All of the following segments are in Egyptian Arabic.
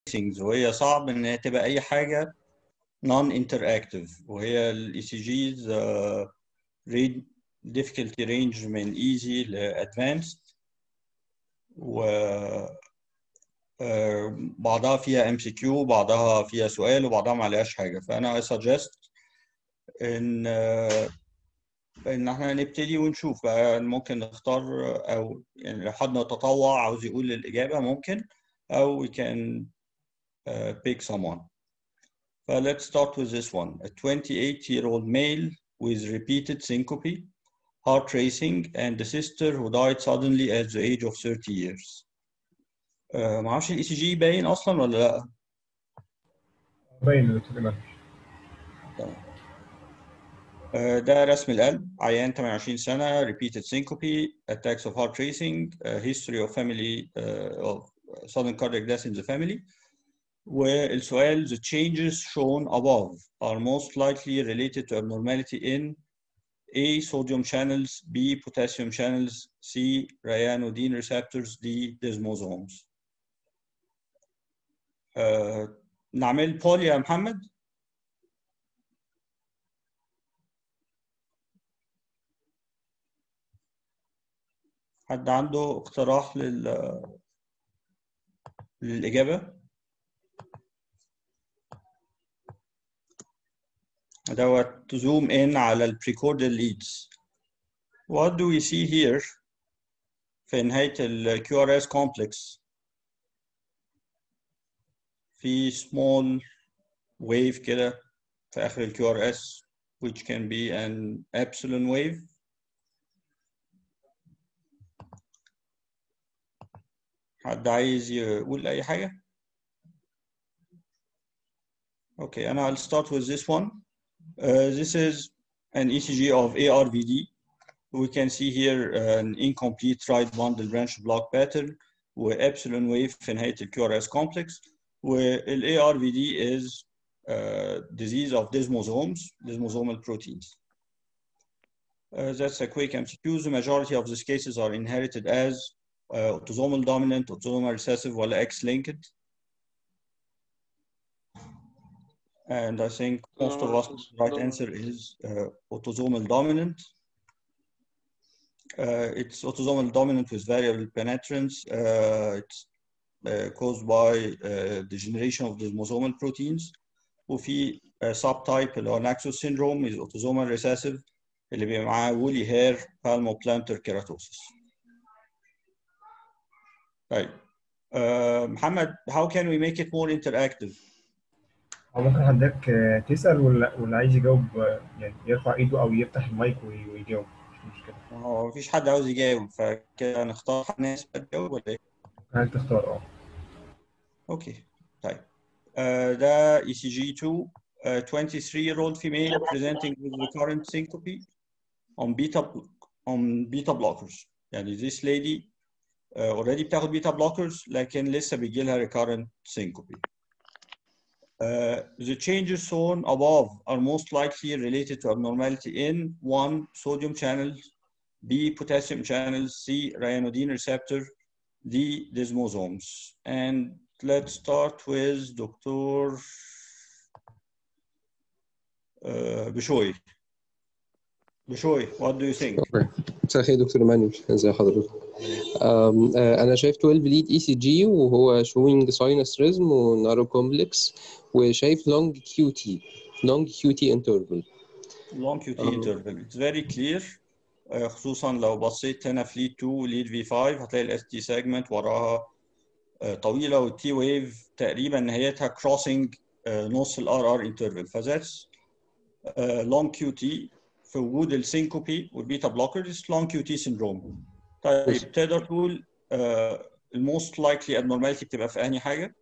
tracings وهي صعب ان هي تبقى اي حاجه non interactive وهي الاي سي جيز difficulty range من easy ل advanced و آه، بعضها فيها ام سي كيو بعضها فيها سؤال وبعضها ما عليهاش حاجه فانا I suggest ان آه، ان احنا نبتدي ونشوف بقى ممكن نختار او يعني لو حد تطوع عاوز يقول الاجابه ممكن او we can uh, pick someone. So let's start with this one. A 28-year-old male with repeated syncope, heart racing, and a sister who died suddenly at the age of 30 years. Uh, ما اعرفش الاي سي جي باين اصلا ولا لا؟ باين يا دكتور إيمان آه، ده رسم القلب عيان 28 سنة repeated syncope attacks of heart racing uh, history of family uh, of sudden cardiac death in the family والسؤال the changes shown above are most likely related to abnormality in A sodium channels B potassium channels C ryanodine receptors D desmosomes uh, نعمل بول يا محمد حد عنده اقتراح لل للإجابة؟ دوت to zoom in على ال precordal leads. What do we see here في نهاية ال QRS complex؟ في small wave كده في آخر ال QRS which can be an epsilon wave حد عايز يقول أي حاجة؟ Okay, and I'll start with this one. Uh, this is an ECG of ARVD. We can see here an incomplete right bundle branch block pattern with epsilon wave في نهاية ال QRS complex. وال ARVD is uh, disease of desmosomes, desmosomal proteins. Uh, that's a quick MCQ. The majority of these cases are inherited as uh, autosomal dominant, autosomal recessive, ولا X-linked. And I think most of us, the right answer is uh, autosomal dominant. Uh, it's autosomal dominant with variable penetrance. Uh, it's uh, caused by uh, degeneration of the desmosomal proteins. وفي uh, subtype اللي هو Naxos syndrome is autosomal recessive اللي بيبقى معاه woolly hair palmoplantar keratosis. طيب uh, محمد how can we make it more interactive؟ أو ممكن حضرتك آه، تسأل واللي واللي عايز يجاوب آه، يعني يرفع إيده أو يفتح المايك وي- ويجاوب مش مشكلة هو مفيش حد عاوز يجاوب فكده نختار ناس تجاوب ولا ايه؟ هل تختار أه اوكي طيب uh, ده ECG 2 uh, 23 year old female presenting with recurrent syncope on beta on beta blockers يعني this lady uh, already بتاخد beta blockers لكن لسه بيجي لها recurrent syncope. Uh, the changes shown above are most likely related to abnormality in one sodium channels, B potassium channels, C ryanodine receptor, D desmosomes. And let's start with Dr. Uh, Bishoy. Bishoy, what do you think? مساء الخير دكتور مانوش ازي حضرتك أم، آه، انا شايف 12 ليد اي سي جي وهو شوينج ساينس ريزم ونارو كومبلكس وشايف لونج كيو تي لونج كيو تي انترفال long QT Um, interval it's very clear آه، خصوصا لو بصيت هنا في lead 2 lead V5 هتلاقي الاس تي سيجمنت وراها آه، طويله والتي ويف تقريبا نهايتها crossing آه، نص الار ار انترفال فذاتس long QT في وجود السينكوبي والبيتا بلوكرز long QT syndrome طيب Yes. تقدر تقول الموست لايكلي abnormality بتبقى في انهي حاجه؟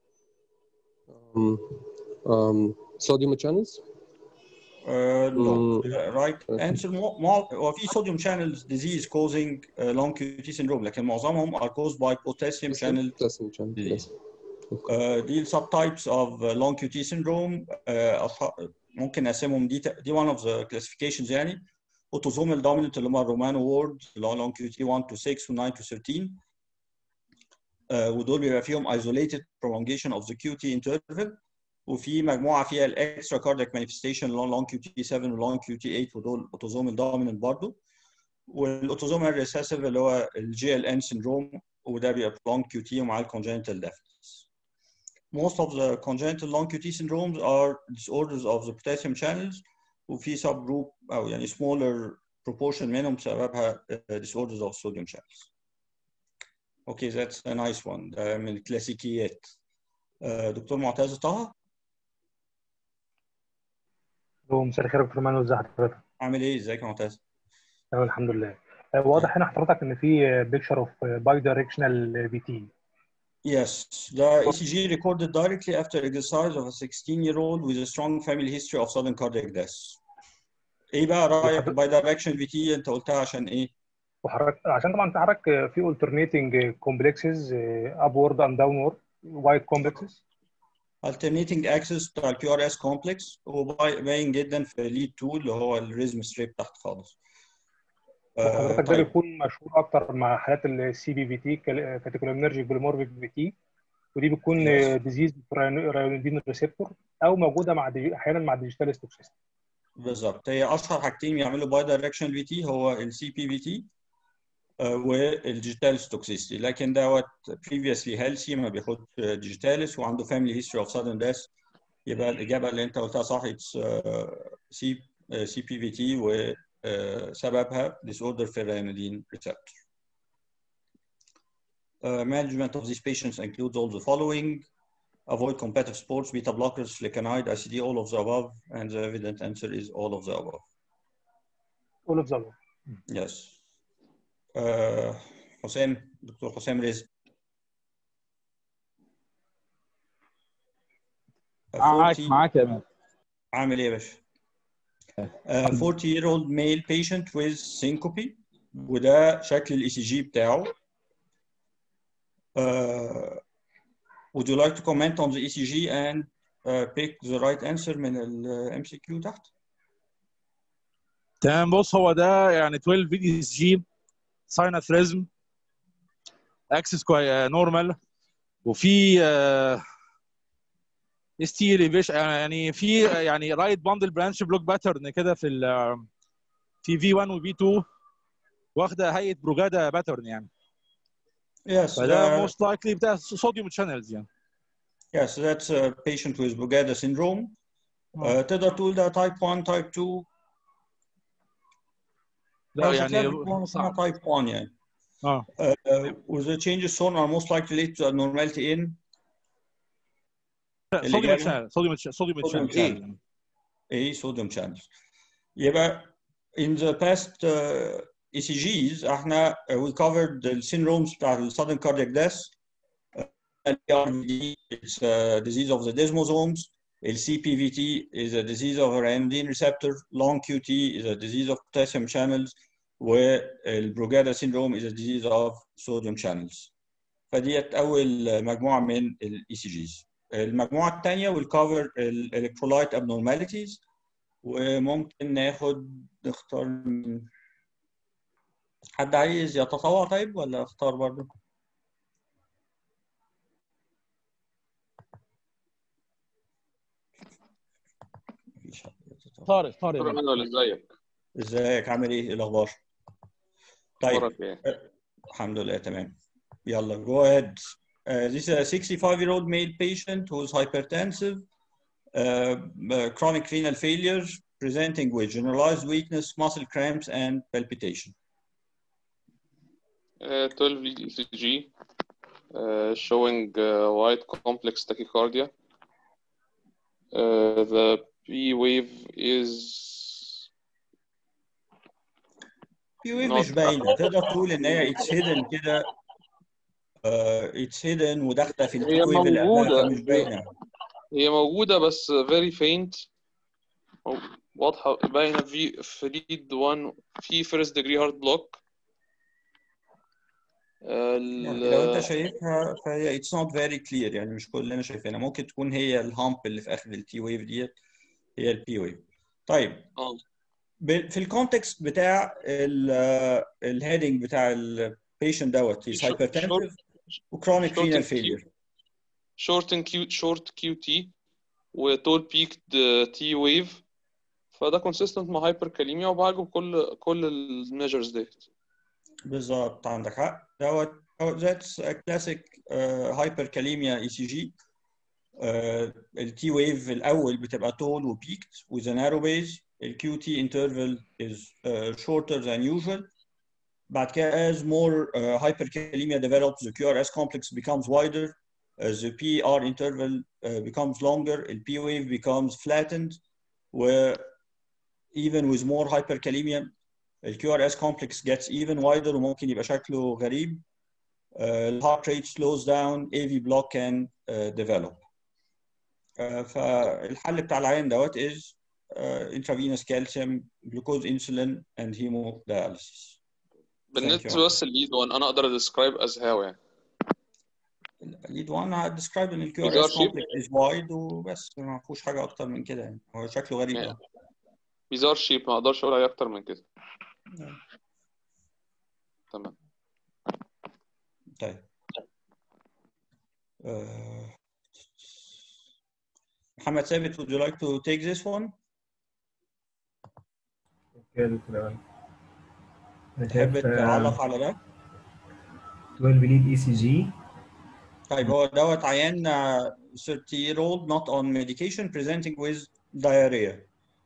صوديوم channels Uh, no, Mm. Uh, right answer مو- مو- هو في sodium channels disease causing uh, long QT syndrome لكن معظمهم are caused by potassium channel potassium channel disease. yes. Uh, دي subtypes of uh, long QT syndrome uh, أصح- ممكن نقسمهم دي دي one of the classifications يعني autosomal dominant اللي هم الرومانو وورد اللي هو long QT 1 to 6 و 9 to 13 آه، ودول بيبقى فيهم isolated prolongation of the QT interval وفي مجموعه فيها الاكسترا كاردياك مانيفستيشن لون كيو تي 7 ولون كيو تي 8 ودول اوتوزومال دوميننت برضه والاوتوزومال ريسيسيف اللي هو الجي ال ان سندروم وده بيبقى long QT ومعاه الكونجنتال deafness. Most of the congenital long QT syndromes are disorders of the potassium channels وفي sub group او يعني smaller proportion منهم سببها uh, disorders of sodium channels. Okay, that's a nice one. ده من الكلاسيكيات. Uh, دكتور معتز طه الو مساء الخير يا دكتور مانو ازي حضرتك؟ عامل ايه؟ ازيك يا معتز؟ تمام الحمد لله آه، واضح هنا حضرتك ان في بيكتشر اوف باي دايركشنال في تي Yes, the ECG recorded directly after exercise of a 16-year-old with a strong family history of sudden cardiac death. ايه بقى رايك باي دايركشن في تي انت قلتها عشان ايه؟ وحضرتك عشان طبعا تعرف في alternating complexes upward and downward wide complexes alternating axis بتاع الكيو ار اس كومبلكس وباين جدا في ليد 2 اللي هو الريزم ستريب تحت خالص. آه، وحضرتك ده طيب بيكون مشهور اكتر مع حالات السي بي في تي كاتيكولوميرجيك بوليمورفيك في تي ودي بتكون Yes. ديزيز رايونيدين ريسبتور او موجوده مع دي- احيانا مع ديجيتال ستوكسيستي بالظبط هي اشهر حاجتين يعملوا باي دايركشن في تي هو السي بي في تي والديجيتال ستوكسيستي لكن دوت previously healthy ما بياخدش ديجيتالس وعنده family history of sudden death يبقى الاجابه اللي انت قلتها صح اتس سي سي بي في تي وسببها disorder في الريانودين receptor. Uh, management of these patients includes all the following. Avoid competitive sports, beta blockers, flecainide, ICD, all of the above, and the evident answer is all of the above. اول اوف ذا Yes. Uh, حسام دكتور حسام رزق. معاك 40 معاك يا مان عامل ايه يا باشا؟ Uh, 40 year old male patient with syncope وده شكل الاي سي جي بتاعه. Uh, would you like to comment on the ECG and uh, pick the right answer من ال MCQ تحت؟ تمام بص هو ده يعني 12 في دي اس جي ساينس ريزم اكسس نورمال وفي اس تي ريفيش يعني في يعني رايت باندل برانش بلوك باترن كده في ال في في 1 وفي 2 واخده هيئه بروجادا باترن يعني Yes, فده ده موست لايكلي بتاع صوديوم شانلز يعني yes, that's a patient with Brugada syndrome. Uh, تقدر تقول ده type 1, type 2 لا مش يعني هتلاقي بتكون اسمها صعب type 1 يعني. اه Uh, with the changes shown are most likely related to abnormality in صوديوم الإجابة شانل صوديوم صوديوم Sodium شانل A sodium channels. يبقى in the past uh, ECGs احنا uh, we covered the syndromes بتاع ال sudden cardiac death. Uh, LPRVD, it's a disease of the desmosomes. ال CPVT is a disease of a ryanodine receptor. Long QT is a disease of potassium channels. وال Brugada syndrome is a disease of sodium channels. فديت أول مجموعة من ال ECGs. المجموعة الثانية will cover ال electrolyte abnormalities وممكن ناخد نختار من حد عايز يتطوع طيب ولا اختار برضه؟ مفيش حد يتطوع. طارق طارق دكتور مانويل ازيك؟ ازيك عامل ايه؟ ايه الاخبار؟ طيب اخبارك ايه؟ الحمد لله تمام يلا go ahead uh, this is a 65 year old male patient who is hypertensive uh, chronic renal failure presenting with generalized weakness muscle cramps and palpitation Uh, 12 ECG uh, showing uh, white complex tachycardia. Uh, the P wave is في ويف Not- مش باينه تقدر تقول ان هي اتس هيدن كده اتس هيدن وداخله في هي البيك ويف اللي قبلها موجودة. فمش باينه هي موجودة بس very faint أو واضحة باينة في في lead 1 في first degree heart block يعني لو انت شايفها فهي اتس نوت فيري كلير يعني مش كلنا شايفينها ممكن تكون هي الهامب اللي في اخر التي ويف ديت هي البي ويف طيب اه ب- في الكونتكست بتاع الهيدنج بتاع البيشنت دوت هيز Short- هايبرتنسيف وكرونيك Short رينال and فيلير شورت كيو شورت كيو تي وتول بيكد تي ويف فده كونسيستنت مع هايبر كاليميا وبعالجه بكل كل الميجرز ديت بالظبط عندك حق دوت ذاتس كلاسيك هايبر كاليميا اي سي جي التي ويف الاول بتبقى تول وبيكت with a narrow base الكيو تي interval is uh, shorter than usual بعد كده as more uh, hyperkalemia develops the QRS complex becomes wider as the PR interval uh, becomes longer the P wave becomes flattened where even with more hyperkalemia the QRS complex gets even wider وممكن يبقى شكله غريب uh, الهارت rate slows down AV block can uh, develop uh, فالحل بتاع العيان دوت is uh, intravenous calcium glucose insulin and hemodialysis بالنسبه بس الليد وان انا اقدر ادسكرايب از هاو يعني lead one هتدسكرايب ان الكيو ار Bizarre اس shape. كومبلكس از وايد وبس ما فيهوش حاجه اكتر من كده يعني هو شكله غريب Yeah. أوي. بيزار شيب ما اقدرش اقول عليه اكتر من كده تمام طيب آه، محمد ثابت would you like to take this one اوكي يا دكتور ايمن انا تحب شايف آه، تعلق على ده 12 ليد اي سي جي طيب هو دوت عيان آه، 30 year old not on medication presenting with diarrhea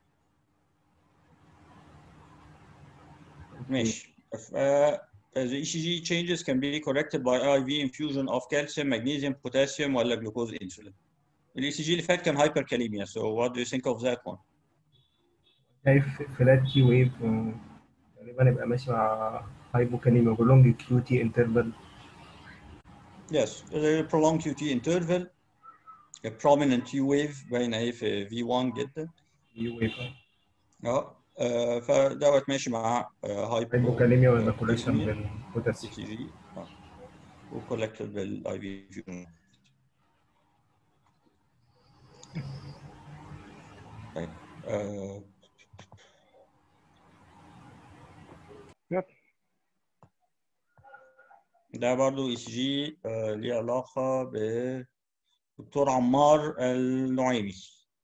ماشي ف- the ECG changes can be corrected by IV infusion of calcium, magnesium, potassium ولا glucose insulin. ال ECG اللي فات كان hyperkalemia so what do you think of that one? شايف فلات تي ويف غالبا يبقى ماشي مع هايبوكاليميا ولونج كيو تي انترفال Yes, a prolonged QT interval, a prominent U wave باينة اهي في V1 جدا. تي ويف اه آه، فدوت ماشي مع هايبو هايبوكاليميا ولا كولكشن سي بالبوتاسيوم تي جي وكولكتد بالاي في فيوجن طيب آه، يب. ده برضو اي سي جي ليه علاقة بدكتور عمار النعيمي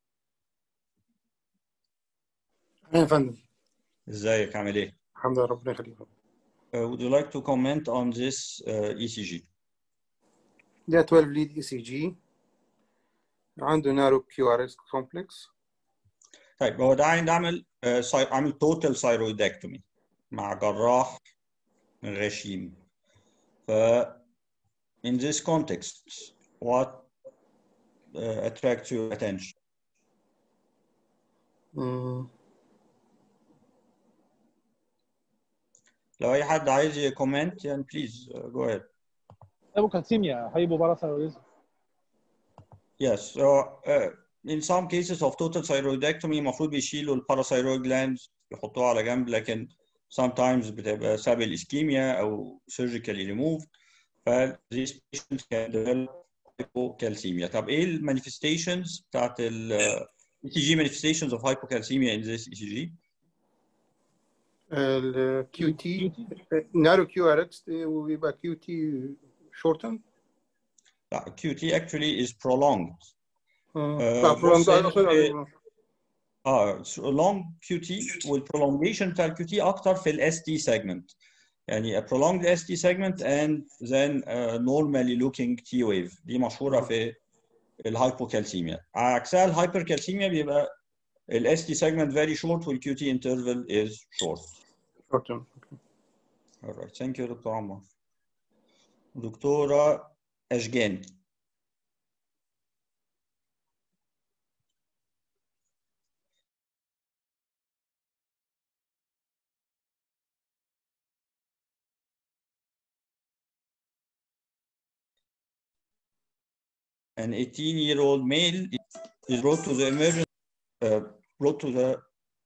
يا فندم ازيك عامل ايه؟ الحمد لله ربنا يخليك Uh, would you like to comment on this uh, ECG? ده 12 ليد اي سي جي عنده نارو كيو ار اس كومبلكس طيب هو ده عايز عامل آه، ساي- عامل توتال ثايرويدكتومي مع جراح غشيم ف in this context what uh, attracts your attention لو اي حد عايز يكومنت يعني please uh, go ahead هايبوكالسيميا هايبوباراثايرويدزم yes so uh, in some cases of total thyroidectomy المفروض بيشيلوا الباراثايرويد glands يحطوها على جنب لكن sometimes بتبقى سبب الاسكيميا او surgically removed ف these patients can develop hypocalcemia طب ايه المانيفستيشنز بتاعت ال ECG manifestations of hypocalcemia in this ECG الكيو تي نارو كيو ار اكس ويبقى كيو تي شورتن لا QT actually is prolonged لا بص هنا في- prolonged- اه long QT والprolongation بتاع الQT اكتر في ال ST segment يعني a prolonged ST segment and then a normally looking T wave دي مشهورة في الهايبوكالسيميا عكسها الهايبركالسيميا بيبقى ال ST segment very short وال QT interval is short شورتن alright thank you دكتور عمار دكتورة أشجان an 18 year old male is brought to the emergency uh, brought to the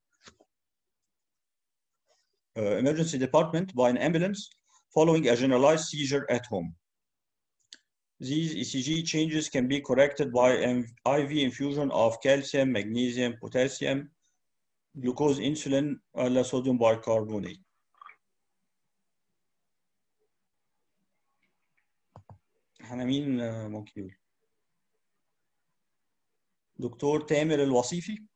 uh, emergency department by an ambulance following a generalized seizure at home. These ECG changes can be corrected by an IV infusion of calcium, magnesium, potassium, glucose insulin, ولا sodium bicarbonate. احنا مين آه، ممكن يقول دكتور تامر الوصيفي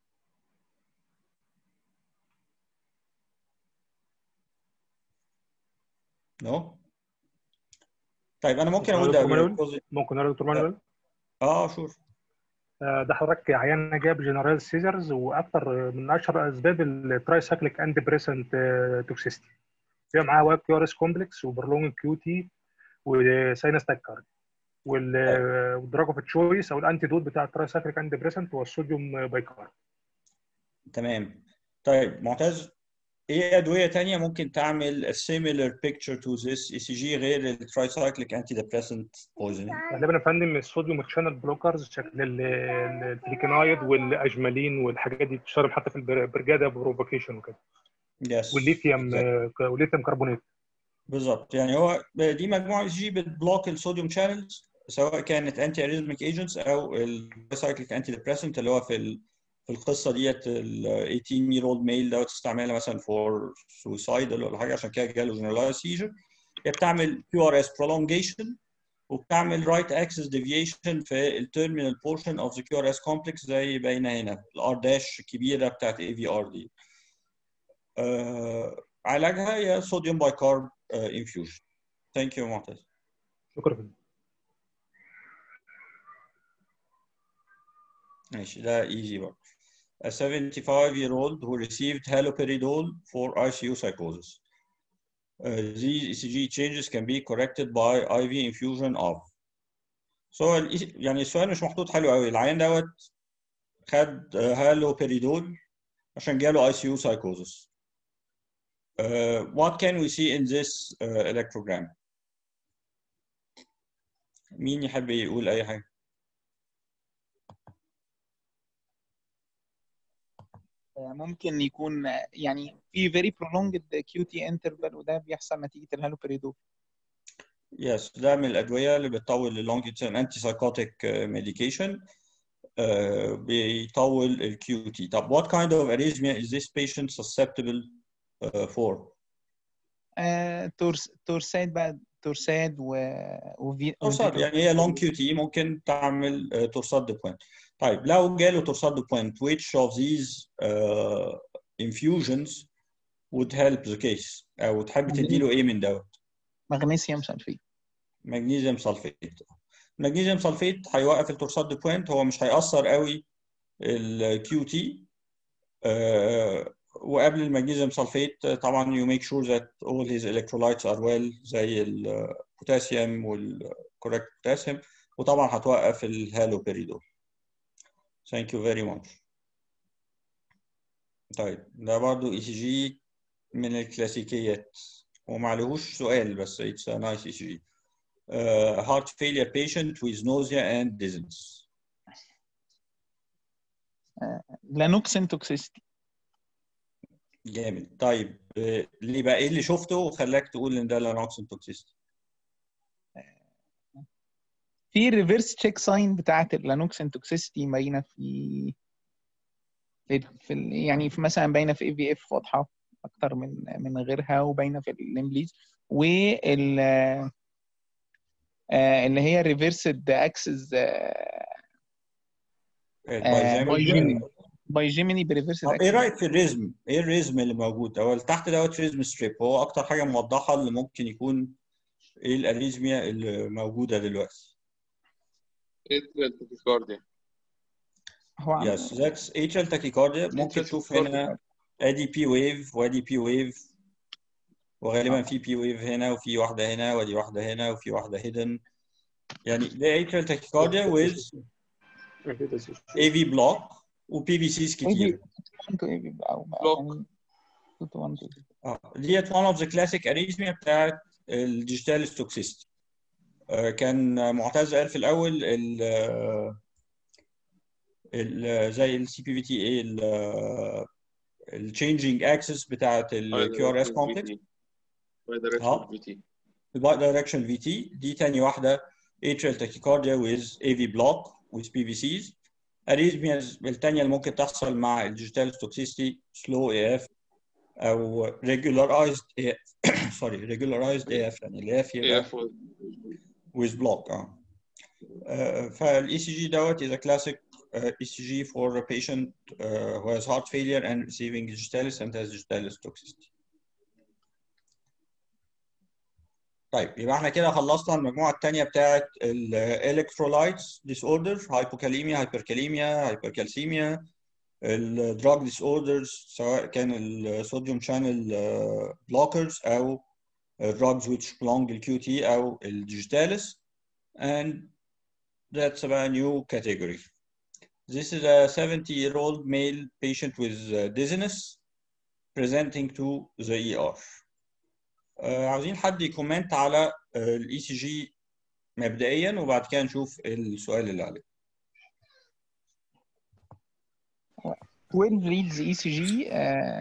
نو طيب انا ممكن اقول ده دكتور مانويل؟ because- ممكن نقول دكتور مانويل اه شور آه، ده حضرتك عيان جاب جنرال سيزرز واكتر من اشهر اسباب الترايسايكليك اند بريسنت توكسيستي فيها معاه وايب كيو ار اس كومبلكس وبرلونج كيو تي وساينس تاكارد والدراج اوف تشويس او الانتيدوت بتاع الترايسايكليك اند بريسنت هو الصوديوم بايكارب تمام طيب معتز ايه ادويه تانية ممكن تعمل a similar picture to this ECG غير الترايسايكليك انتي ديبريسنت poisoning غالبا يا فندم الصوديوم تشانل بلوكرز شكل ال- ال- الفليكينايد والاجمالين والحاجات دي بتستخدم حتى في البرجاده بروفوكيشن وكده yes والليثيوم exactly. آه، والليثيوم كربونات بالظبط يعني هو دي مجموعه جي بتبلوك الصوديوم شانلز سواء كانت انتي اريزميك ايجنتس او السايكليك انتي ديبريسنت اللي هو في ال- في القصه ديت ال 18 year old male دوت استعملها مثلا فور سويسايدال ولا حاجه عشان كده جاله جنرالايز سيجر هي بتعمل كيو ار اس prolongation وبتعمل رايت اكسس ديفيشن في التيرمينال بورشن اوف ذا كيو ار اس كومبلكس زي باينه هنا الار داش الكبيره بتاعت اي في ار دي آه، علاجها هي صوديوم بايكارب انفيوجن ثانك يو معتز شكرا فندم ماشي ده ايزي برضه A 75 year old who received haloperidol for ICU psychosis. Uh, these ECG changes can be corrected by IV infusion of. So ال- يعني السؤال مش محطوط حلو قوي العيان دوت خد هالوبيريدول عشان جاله ICU psychosis. Uh, what can we see in this uh, electrogram? مين يحب يقول أي حاجة؟ ممكن يكون يعني في very prolonged QT interval وده بيحصل نتيجة الهالوبريدول يس ده من الادويه اللي بتطول اللونج تيرم انتي سايكوتيك ميديكيشن بيطول الكيو تي طب what kind of arrhythmia is this patient susceptible uh, for آه، تورس تورسات بقى تورسات و وفي تورسات يعني هي لونج كيو تي ممكن تعمل uh, تورسات دو بوينت طيب لو جاله تورسات دو بوينت which of these uh, infusions would help the case او تحب تديله ايه من دوت مغنيسيوم سلفيت مغنيسيوم سلفيت المغنيسيوم سلفيت هيوقف التورسات دي بوينت هو مش هيأثر قوي الكيو تي وقبل المغنيسيوم سلفيت آه، طبعا you make sure that all his electrolytes are well زي البوتاسيوم والكوريكت بوتاسيوم وطبعا هتوقف الهالوبيريدول thank you very much طيب ده برضو اي سي جي من الكلاسيكيات ومعلهوش سؤال بس it's a nice ECG. Uh, heart failure patient with nausea and dizziness. لانوكسين توكسيستي جامد طيب آه، ليه بقى ايه اللي شفته وخلاك تقول ان ده لانوكسين توكسيستي؟ في الريفرس تشيك ساين بتاعت اللانوكسين توكسيستي باينه في في, في ال- يعني في مثلا باينه في اي في اف واضحه اكتر من من غيرها وباينه في الامبليز وال آه، اللي هي ريفرسد اكسس باي جيميني باي جيميني بريفرسد طب ايه رايك في الريزم؟ ايه الريزم اللي موجود؟ هو اللي تحت دوت ريزم ستريب هو اكتر حاجه موضحه اللي ممكن يكون ايه الاريزميا اللي موجوده دلوقتي. atrial tachycardia هو يس ذاتس اتريال تاكيكارديا ممكن Atrial تشوف tachycardia. هنا ادي بي ويف وادي بي ويف وغالبا في بي ويف هنا وفي واحده هنا وادي واحده هنا وفي واحده هيدن يعني ده اتريال تاكيكارديا with اي في بلوك وبي بي سيز كتير Block. اه ديت one of the classic arrhythmia بتاعت الديجيتال توكسيستي كان معتز قال في الاول ال ال زي السي بي في تي اي التشينجينج اكسس بتاعت الكيو ار اس كومبلكس bidirectional اه. VT الباي دايركشن في تي دي تاني واحده atrial tachycardia with AV block with PVCs arrhythmias الثانيه اللي ممكن تحصل مع الديجيتال توكسيستي slow AF او regularized AF sorry regularized AF يعني ال AF يبقى AF with block اه فالاي سي جي دوت is a classic uh, ECG for a patient uh, who has heart failure and receiving digitalis and has digitalis toxicity. طيب يبقى احنا كده خلصنا المجموعه الثانيه بتاعه الالكترولايتس ديس اوردر هايبوكاليميا هايبركاليميا هايبركالسيميا الدراج ديس اوردرز سواء كان الصوديوم شانل بلوكرز او drugs which belong الكيو تي او الديجيتالس and that's a new category. This is a 70-year-old male patient with uh, dizziness presenting to the ER. Uh, عاوزين حد يكومنت على الاي سي جي مبدئيا وبعد كده نشوف السؤال اللي عليه. 12 leads ECG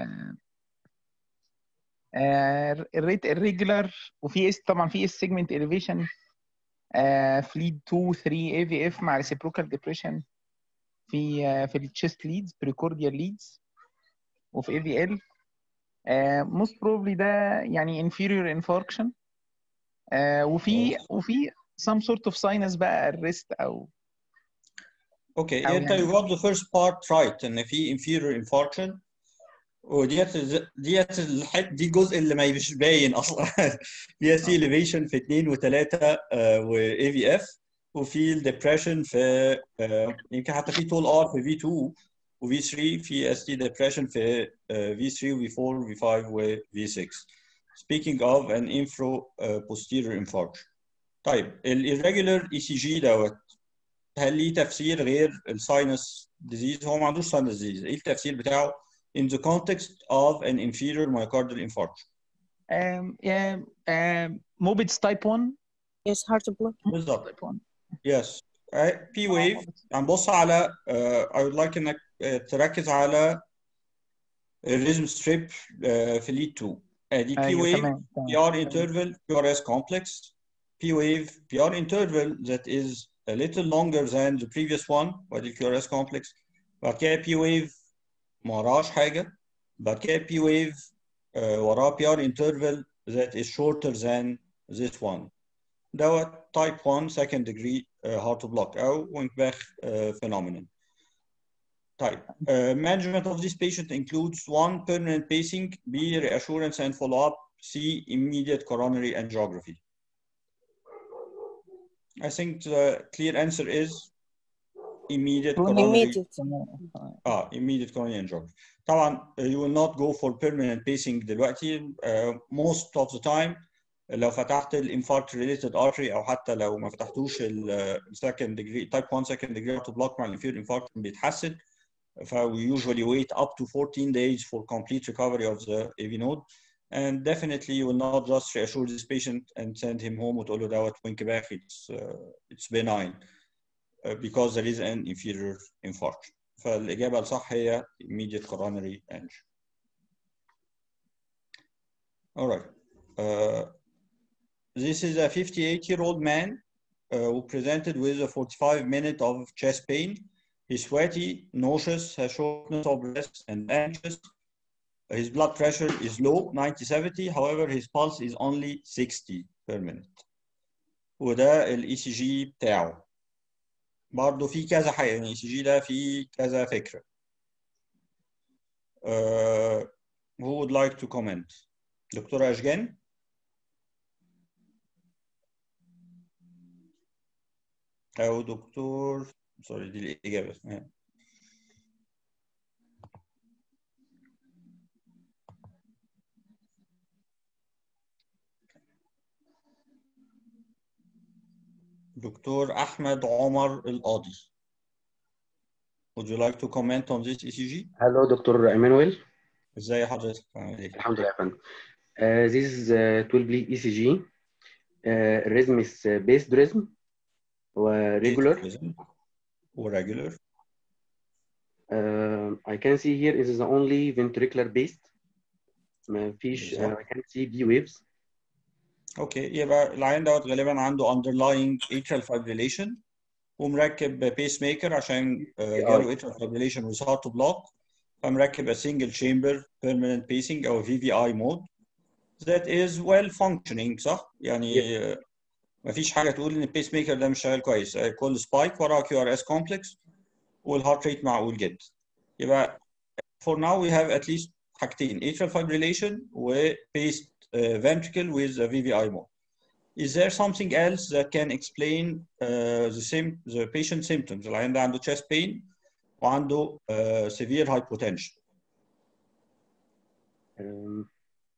الريت الريجولار وفي اس طبعا في اس سيجمنت اليفيشن فليد 2 3 اي في اف مع ريسيبروكال ديبريشن في uh, في التشيست ليدز بريكورديال ليدز وفي اي في ال موست بروبلي ده يعني inferior infarction uh, وفي وفي some sort of sinus بقى الريست او اوكي أو انت يعني- you got the first part right ان في inferior infarction وديت ديت الحته دي الجزء اللي ما مش باين اصلا فيها سي elevation في 2 و3 واي في اف وفي الديبريشن في آه، يمكن حتى في طول ار في في 2 وفي 3 في اس تي ديبريشن في في 3 وفي 4 وفي 5 وفي 6 speaking of an infro uh, posterior infarction طيب ال irregular ECG دوت هل ليه تفسير غير الساينس ديزيز هو ما عندوش ساينس ديزيز ايه التفسير بتاعه in the context of an inferior myocardial infarction um, um, um, Mobitz type 1 Yes, heart block. بالظبط type 1 yes بي ويف هنبص على uh, I would like انك uh, تركز على الريزم ستريب في ليد 2 ادي بي ايوه ويف تمام تمام PR interval QRS complex P wave PR interval that is a little longer than the previous one ودي QRS complex بعد كده P wave ما وراهاش حاجة بعد كده P wave uh, وراه PR interval that is shorter than this one دوت type 1 second degree uh, heart block أو Winkbach uh, phenomenon طيب uh, management of this patient includes one permanent pacing B reassurance and follow-up C immediate coronary angiography I think the clear answer is immediate coronary Immediate. اه immediate coronary angiography طبعا uh, you will not go for permanent pacing دلوقتي uh, most of the time لو فتحت الانفاركت related artery او حتى لو ما فتحتوش ال second degree type 1 second degree to block مع الانفير infarction بيتحسن ف we usually wait up to 14 days for complete recovery of the AV node and definitely you will not just reassure this patient and send him home وتقول له دوت Winkbach it's uh, it's benign uh, because there is an inferior infarction فالإجابة الصح هي immediate coronary angio. All right. Uh, this is a 58-year-old man uh, who presented with a 45 minute of chest pain. He's sweaty, nauseous, has shortness of breath, and anxious. His blood pressure is low, 90-70. However, his pulse is only 60 per minute. وده الاي سي جي بتاعه. برضه في كذا حاجه يعني الاي سي جي ده في كذا فكره. Uh, who would like to comment? دكتورة أشجان؟ أو دكتور سوري دي الإجابة دكتور أحمد عمر القاضي. Would you like to comment on this ECG? هلو دكتور ايمانويل ازاي حضرتك عامل ايه؟ الحمد لله يا فندم uh, this is uh, 12 lead ECG uh, rhythm is uh, based rhythm و regular regular uh, I can see here it is only ventricular based ما فيش uh, بالظبط. I can see V waves اوكي يبقى العيان دوت غالبا عنده underlying atrial fibrillation ومركب بيس ميكر عشان آه، جاله atrial fibrillation with heart to block فمركب a single chamber permanent pacing او VVI mode that is well functioning صح؟ يعني آه، مفيش حاجه تقول ان البيس ميكر ده مش شغال كويس آه، كل سبايك وراه كيو ار اس كومبلكس والهارت ريت معقول جدا يبقى for now we have at least حاجتين atrial fibrillation و paced uh, ventricle with a VVI mode. Is there something else that can explain uh, the same the patient symptoms? العيان ده عنده chest pain وعنده uh, severe hypotension. Um,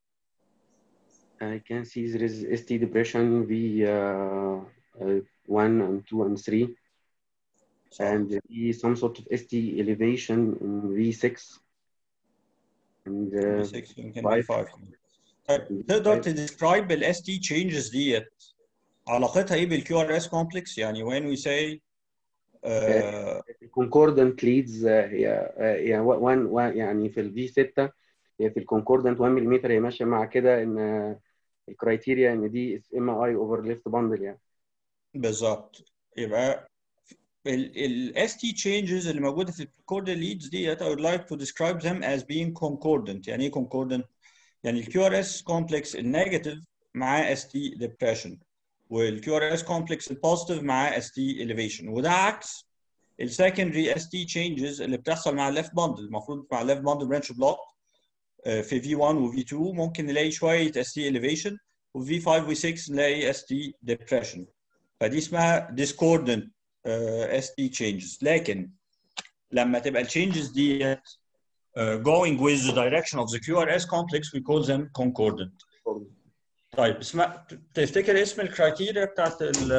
I can see there is ST depression V uh, uh, 1 and 2 and 3 and there is some sort of ST elevation in V6 and uh, V6 يمكن five. V5 طيب تقدر تديسكرايب ال ST changes ديت علاقتها ايه بالكيو ار اس كومبلكس يعني when we say uh, concordant leads آه، هي آه، هي 1 يعني في الفي 6 هي في الكونكوردنت 1 ملم هي ماشيه مع كده ان الكرايتيريا ان دي ام اي اوفر ليفت باندل يعني بالظبط يبقى ال ال ST changes اللي موجوده في الكوردال leads ديت I would like to describe them as being concordant يعني ايه concordant؟ يعني ال QRS complex النيجاتيف معاه ST depression وال QRS complex البوزيتيف معاه ST elevation وده عكس ال secondary ST changes اللي بتحصل مع الليفت باندل المفروض مع الليفت باندل برانش بلوك في V1 و V2 ممكن نلاقي شويه ST elevation وفي 5 و 6 نلاقي ST depression فدي اسمها discordant uh, ST changes لكن لما تبقى التشينجز دي uh, going with the direction of the QRS complex we call them concordant طيب اسمها تفتكر اسم الكرايتيريا بتاعت ال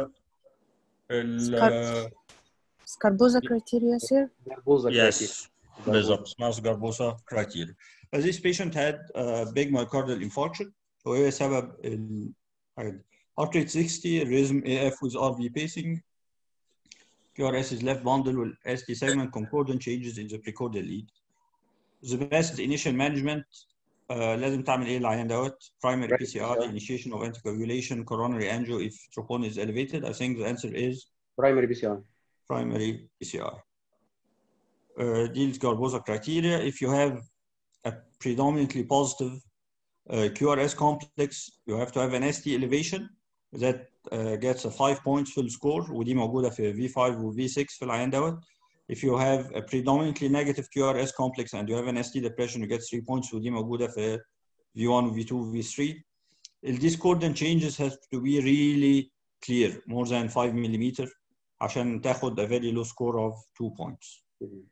ال سكاربوزا كريتيريا سير Yes بالظبط اسمها سكاربوسا كرايتيريا This patient had a big myocardial infarction وهي سبب ال heart rate 60 rhythm AF with RV pacing QRS is left bundle with ST segment concordant changes in the precordial lead. The best initial management uh, لازم تعمل ايه العيان دوت primary PCR initiation of anticoagulation coronary angio if troponin is elevated I think the answer is برايمري بي سي اي primary PCR. Uh, deals Garbosa criteria. If you have a predominantly positive uh, QRS complex, you have to have an ST elevation that uh, gets a 5 points full score ودي موجودة في V5 و V6 في العيان دوت. If you have a predominantly negative QRS complex and you have an ST depression, you get 3 points ودي موجودة في V1 و V2 و V3. The discordant changes have to be really clear, more than 5 millimeter عشان تاخد a very low score of 2 points.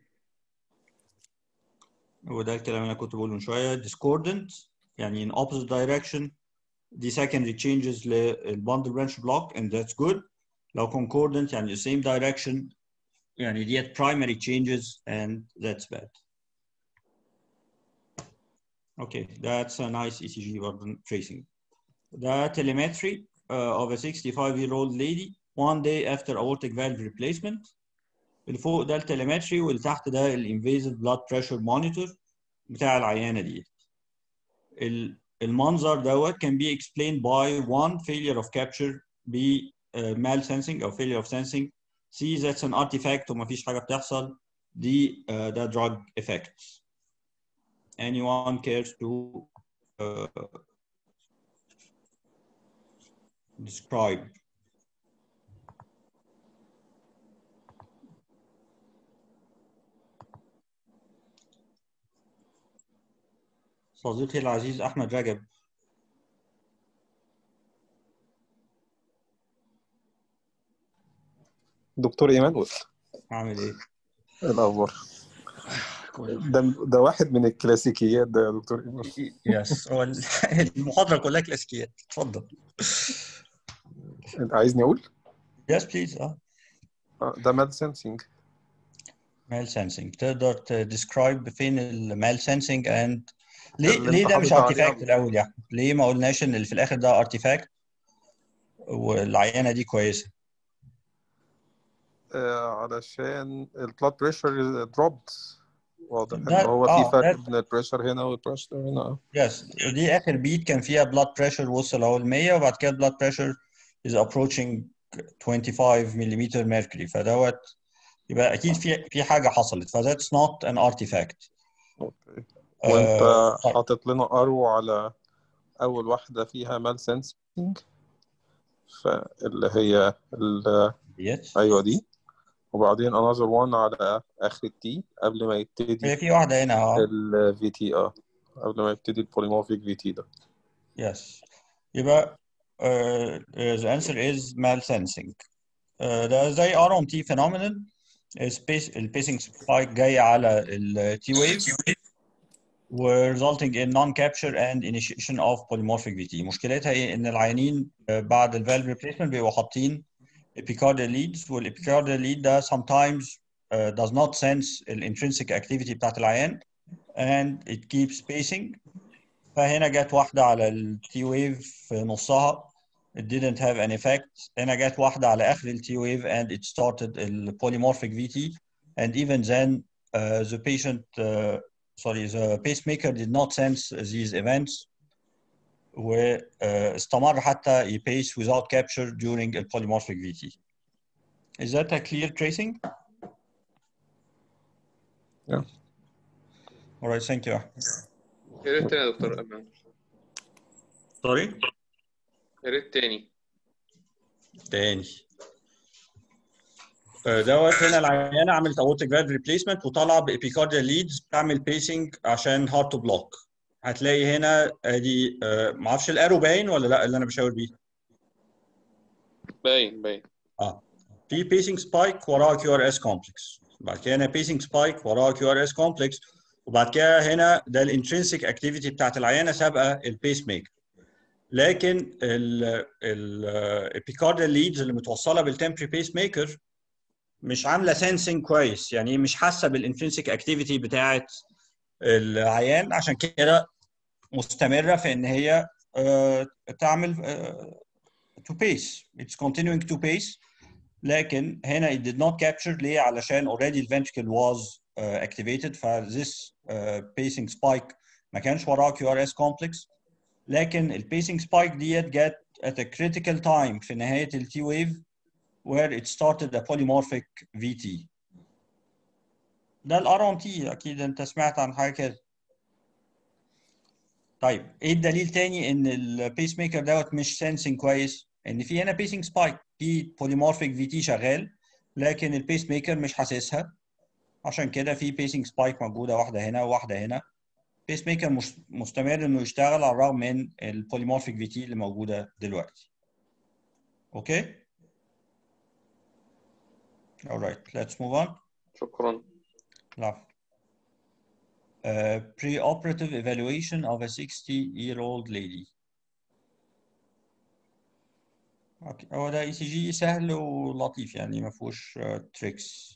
وده الكلام اللي انا كنت بقوله من شويه discordant يعني in opposite direction دي secondary changes للباندل branch block and that's good لو concordant يعني the same direction يعني ديت primary changes and that's bad. Okay, that's a nice ECG برضه tracing. ده telemetry uh, of a 65 year old lady one day after aortic valve replacement. اللي فوق ده التليمتري واللي تحت ده الانفيزيف بلاد بريشر مونيتور بتاع العيانه دي. ال- المنظر دوت can be explained by one failure of capture ب uh, mal sensing او failure of sensing C that's an artifact ومفيش حاجه بتحصل دي uh, ده drug effects. Anyone cares to uh, describe صديقي العزيز احمد رجب دكتور ايمانويل عامل ايه؟ إيه الاخبار كويس ده ده واحد من الكلاسيكيات ده يا دكتور ايمانويل يس هو ال- المحاضره كلها كلاسيكيات اتفضل انت عايزني اقول يس بليز اه آه، ده مال سensing مال سensing تقدر تديسكرايب فين المال سensing اند ليه اللي ليه انت ده مش حاطط عليها ارتيفاكت الاول يا احمد؟ ليه ما قلناش ان اللي في الاخر ده ارتيفاكت والعينه دي كويسه؟ آه، علشان البلاد بريشر دروبد واضح ان ده هو في اه فرق ده بين البريشر هنا والبريشر هنا آه. يس دي اخر بيت كان فيها بلاد بريشر وصل اهو ل 100 وبعد كده بلاد بريشر is approaching 25 ملم mercury فدوت يبقى اكيد في في حاجه حصلت فذاتس نوت ان ارتيفاكت اوكي وانت آه حاطط لنا ارو على اول واحده فيها مال سensing اللي هي ال... yes. ايوه دي وبعدين another one على اخر التي قبل ما يبتدي هي في واحدة هنا اه ال VT اه قبل ما يبتدي البوليمورفيك VT ده yes يبقى uh, the answer is malsensing uh, ده زي RMT phenomenon space البيسنج سبايك جاي على التي ويف و resulting in non-capture and initiation of polymorphic VT مشكلتها ايه ان العيانين آه، بعد الفالف ريبليسمنت بيبقوا حاطين epicardial leads والepicardial lead ده sometimes uh, does not sense الانترنسيك activity بتاعت العيان and it keeps pacing فهنا جت واحدة على التي ويف في نصها it didn't have an effect هنا جت واحدة على آخر التي ويف and it started the polymorphic VT and even then uh, the patient uh, sorry the pacemaker did not sense these events واستمر حتى يبيس without capture during the polymorphic VT Is that a clear tracing? Yeah. All right, thank you. يا ريت تاني يا دكتور امان Sorry? يا ريت تاني تاني آه، دوت هنا العيانه عملت اورتيك فالف ريبليسمنت وطالعه بابيكارديال ليدز بتعمل بيسنج عشان هارت تو بلوك هتلاقي هنا ادي آه، ما اعرفش الارو باين ولا لا اللي انا بشاور بيه باين باين اه في بيسنج سبايك وراها كيو ار اس كومبلكس بعد كده هنا بيسنج سبايك وراها كيو ار اس كومبلكس وبعد كده هنا ده الانترنسيك اكتيفيتي بتاعت العيانه سابقه البيس ميكر لكن الابيكارديال ليدز اللي متوصله بالتمبري بيس ميكر مش عامله سنسنج كويس يعني مش حاسه بالانترنسيك اكتيفيتي بتاعت العيان عشان كده مستمره في ان هي آه، تعمل تو بيس اتس continuing to pace لكن هنا it did not capture ليه علشان already the ventricle was uh, activated ف this uh, pacing spike ما كانش وراه QRS complex لكن ال pacing spike ديت جت at a critical time في نهاية ال T wave where it started a polymorphic VT ده ال RMT أكيد أنت سمعت عن حاجة كده طيب ايه الدليل تاني ان البيس ميكر دوت مش سنسنج كويس ان في هنا بيسنج سبايك في بوليمورفيك في تي شغال لكن البيس ميكر مش حاسسها عشان كده في بيسنج سبايك موجوده واحده هنا وواحده هنا بيس ميكر مش مستمر انه يشتغل على الرغم من البوليمورفيك في تي اللي موجوده دلوقتي اوكي alright let's move on شكرا العفو Uh, pre-operative evaluation of a 60-year-old lady. اوكي هو ده اي سي جي سهل ولطيف يعني ما فيهوش تريكس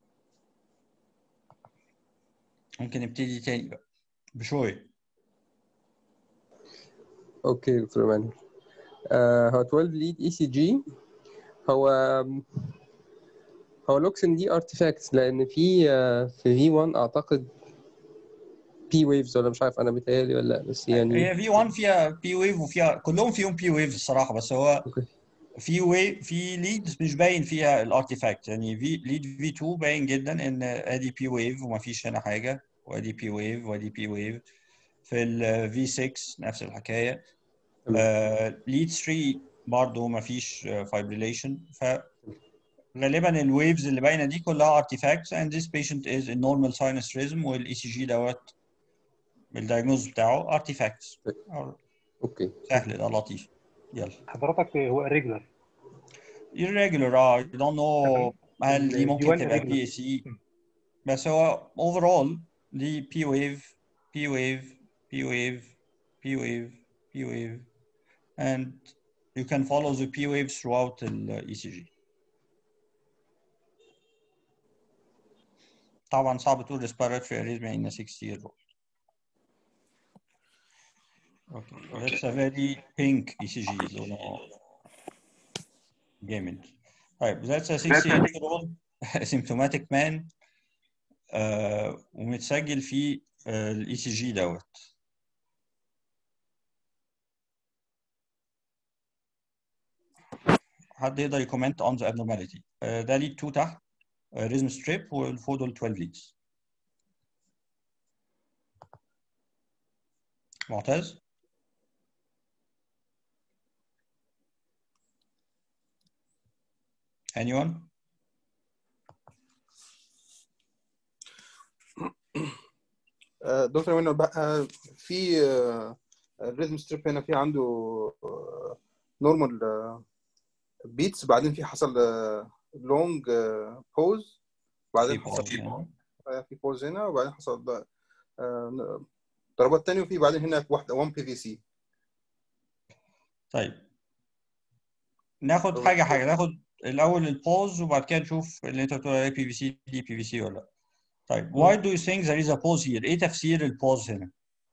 ممكن نبتدي تاني بقى بشوية اوكي دكتور مانويل آه هو 12 ليد اي سي جي هو هو لوكسن دي ارتفاكتس لان في آه، في في 1 اعتقد بي ويفز ولا مش عارف انا متهيألي ولا لا بس يعني هي في 1 فيها بي ويف وفيها كلهم فيهم بي ويف الصراحة بس هو اوكي في وي في ليدز مش باين فيها الارتيفاكت يعني في ليد في 2 باين جدا ان ادي بي ويف وما فيش هنا حاجه وادي بي ويف وادي بي ويف في الفي 6 نفس الحكايه تمام ليد 3 برضه ما فيش فايبريليشن فغالبا الويفز اللي باينه دي كلها artifacts and this patient is in normal sinus rhythm والاي سي جي دوت الدايجنوز بتاعه artifacts اوكي سهل ده لطيف يلا حضرتك هو irregular irregular اه you don't know هل دي ال ممكن D1 تبقى irregular. بي سي بس هو overall دي بي ويف بي ويف بي ويف بي ويف بي ويف and you can follow the P waves throughout ال ECG طبعا صعب تقول respiratory arrhythmia in a 60 year old okay that's a very pink ECG لونه جامد طيب that's a 68 year old asymptomatic man آه ومتسجل في الاي سي جي دوت حد يقدر يكومنت on the abnormality آه ده ليد 2 تحت ريزم ستريب والفوق دول 12 ليدز معتز anyone آه، دكتور منه بقى في الريزم ستريب هنا في عنده نورمال بيتس بعدين في حصل لونج بوز بعدين في حصل pause هنا. آه، في بوز هنا وبعدين حصل آه، ضربات تانية وفي بعدين هنا واحدة 1 بي في سي طيب ناخد حاجه حاجه ناخد الاول البوز وبعد كده نشوف اللي انت بتقول عليه بي في سي دي بي في سي ولا لا طيب why do you think there is a pause here ايه تفسير البوز هنا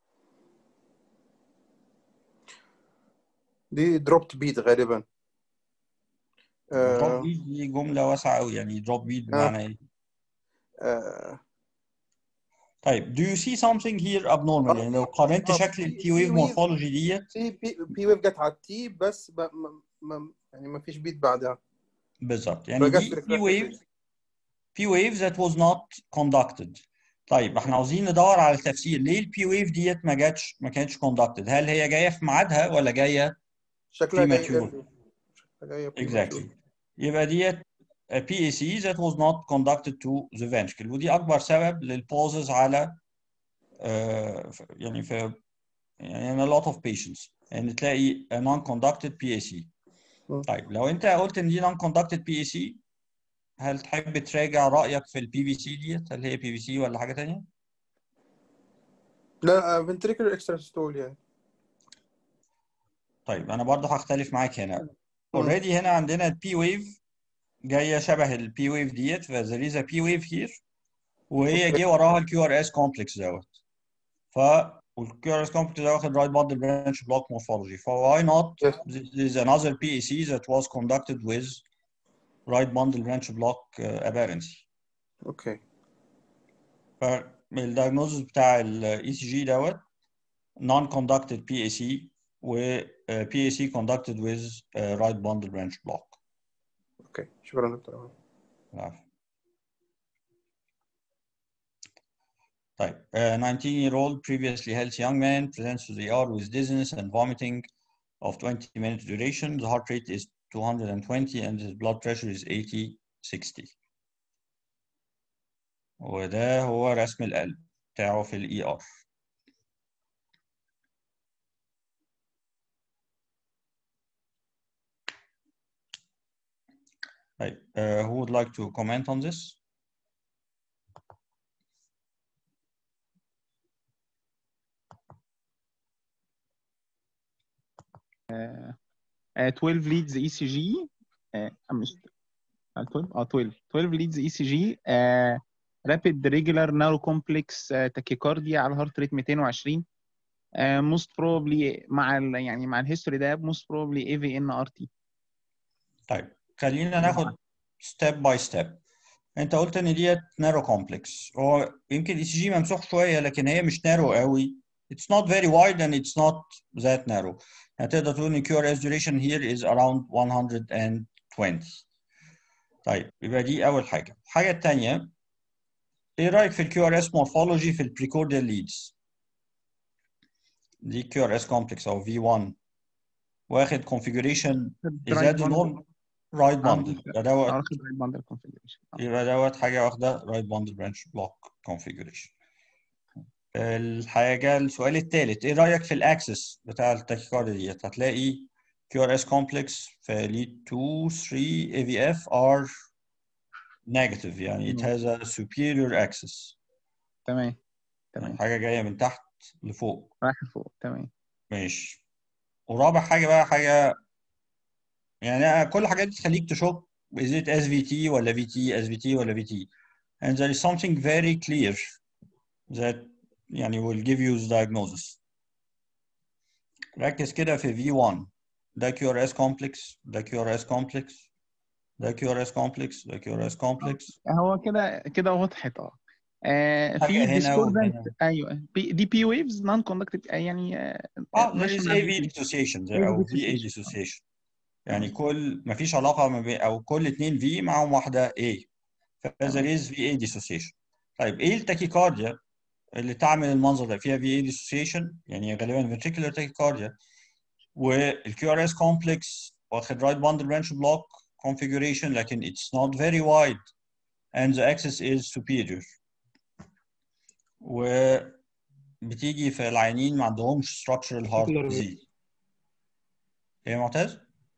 دي دروبت بيت غالبا drop آه، beat دي جمله واسعه قوي يعني drop beat بمعنى ايه آه، طيب do you see something here abnormal يعني لو قارنت آه، شكل في- التي في ويف wave. مورفولوجي ديت في بي, بي ويف جت على التي بس ما ما ما يعني ما فيش بيت بعدها بالظبط يعني فجت دي في بي refractive ويف wave. بي ويف that was not conducted طيب احنا عاوزين ندور على التفسير ليه البي ويف ديت ما جاتش ما كانتش conducted هل هي جايه في ميعادها ولا جايه شكلها جاي premature early. شكلها جاي exactly premature. يبقى ديت a PAC that was not conducted to the ventricle ودي اكبر سبب للبوزز على آه، ف- يعني في يعني in a lot of patients ان تلاقي a non-conducted PAC م. طيب لو انت قلت ان دي non-conducted PAC هل تحب تراجع رأيك في البي في سي ديت هل هي بي في سي ولا حاجة تانية؟ لا ventricular extrasystole يعني طيب انا برضه هختلف معاك هنا م. اوريدي هنا عندنا البي ويف جايه شبه البي ويف ديت فذير از بي ويف هير وهي اوكي جه وراها الكيو ار اس كومبلكس دوت ف والكيو ار اس كومبلكس ده واخد رايت باندل برانش بلوك مورفولوجي فواي نوت Yes. there is another PAC that was conducted with right bundle branch block uh, aberrancy اوكي فالدايجنوزس بتاع الاي سي جي دوت non conducted PAC و uh, PAC conducted with uh, right bundle branch block اوكي شكرا دكتور العفو. طيب a 19 year old previously healthy young man presents to the ER with dizziness and vomiting of 20 minutes duration the heart rate is 220 and his blood pressure is 80 60 وده هو رسم القلب بتاعه في الاي ار طيب uh, who would like to comment on this آه، 12 ليدز اي سي جي مش آه، 12 اه 12 12 ليدز اي سي جي رابيد ريجولار نارو كومبلكس تاكيكارديا على هارت ريت 220 موست بروبلي مع ال يعني مع الهيستوري ده موست بروبلي اي في ان ار تي طيب خلينا ناخد ستيب باي ستيب انت قلت ان ديت نارو كومبلكس هو يمكن اي سي جي ممسوح شويه لكن هي مش نارو قوي it's not very wide and it's not that narrow يعني تقدر تقول ان QRS duration here is around 120 طيب يبقى دي اول حاجه الحاجه الثانيه ايه رايك في الكيو ار اس morphology في البريكورديال ليدز دي كيو ار اس كومبلكس او في 1 واخد configuration is that the norm right bundle ده دوت واخد رايت باندل كونفيجريشن يبقى دوت حاجة واخدة right bundle branch block configuration الحاجة السؤال الثالث ايه رأيك في الاكسس بتاع التاكيكارديا ديت هتلاقي QRS complex في lead 2 3 AVF are negative يعني it has a superior axis تمام يعني تمام حاجة جاية من تحت لفوق رايح فوق تمام ماشي ورابع حاجة بقى حاجة يعني أنا كل الحاجات دي تخليك تشك is it SVT ولا VT SVT ولا VT and there is something very clear that يعني will give you the diagnosis ركز كده في V1 ده QRS complex ده QRS complex ده QRS complex ده QRS complex هو كده كده وضحت اه آه، حاجة في هنا ديسكوردنت وهنا. ايوه بي- دي بي ويفز نون كوندكتد يعني آه، اه there ماشية is مع AV ال dissociation AV او VA dissociation. dissociation يعني كل ما فيش علاقة ما بين او كل اتنين V معاهم واحدة A ف there is VA dissociation طيب ايه التاكيكارديا اللي تعمل المنظر ده فيها VA dissociation يعني غالبا ventricular tachycardia والكيو ار اس كومبلكس واخد رايت باندل برانش بلوك configuration لكن it's not very wide and the axis is superior وبتيجي في العيانين ما عندهمش structural heart Particular- disease ايه يا معتز؟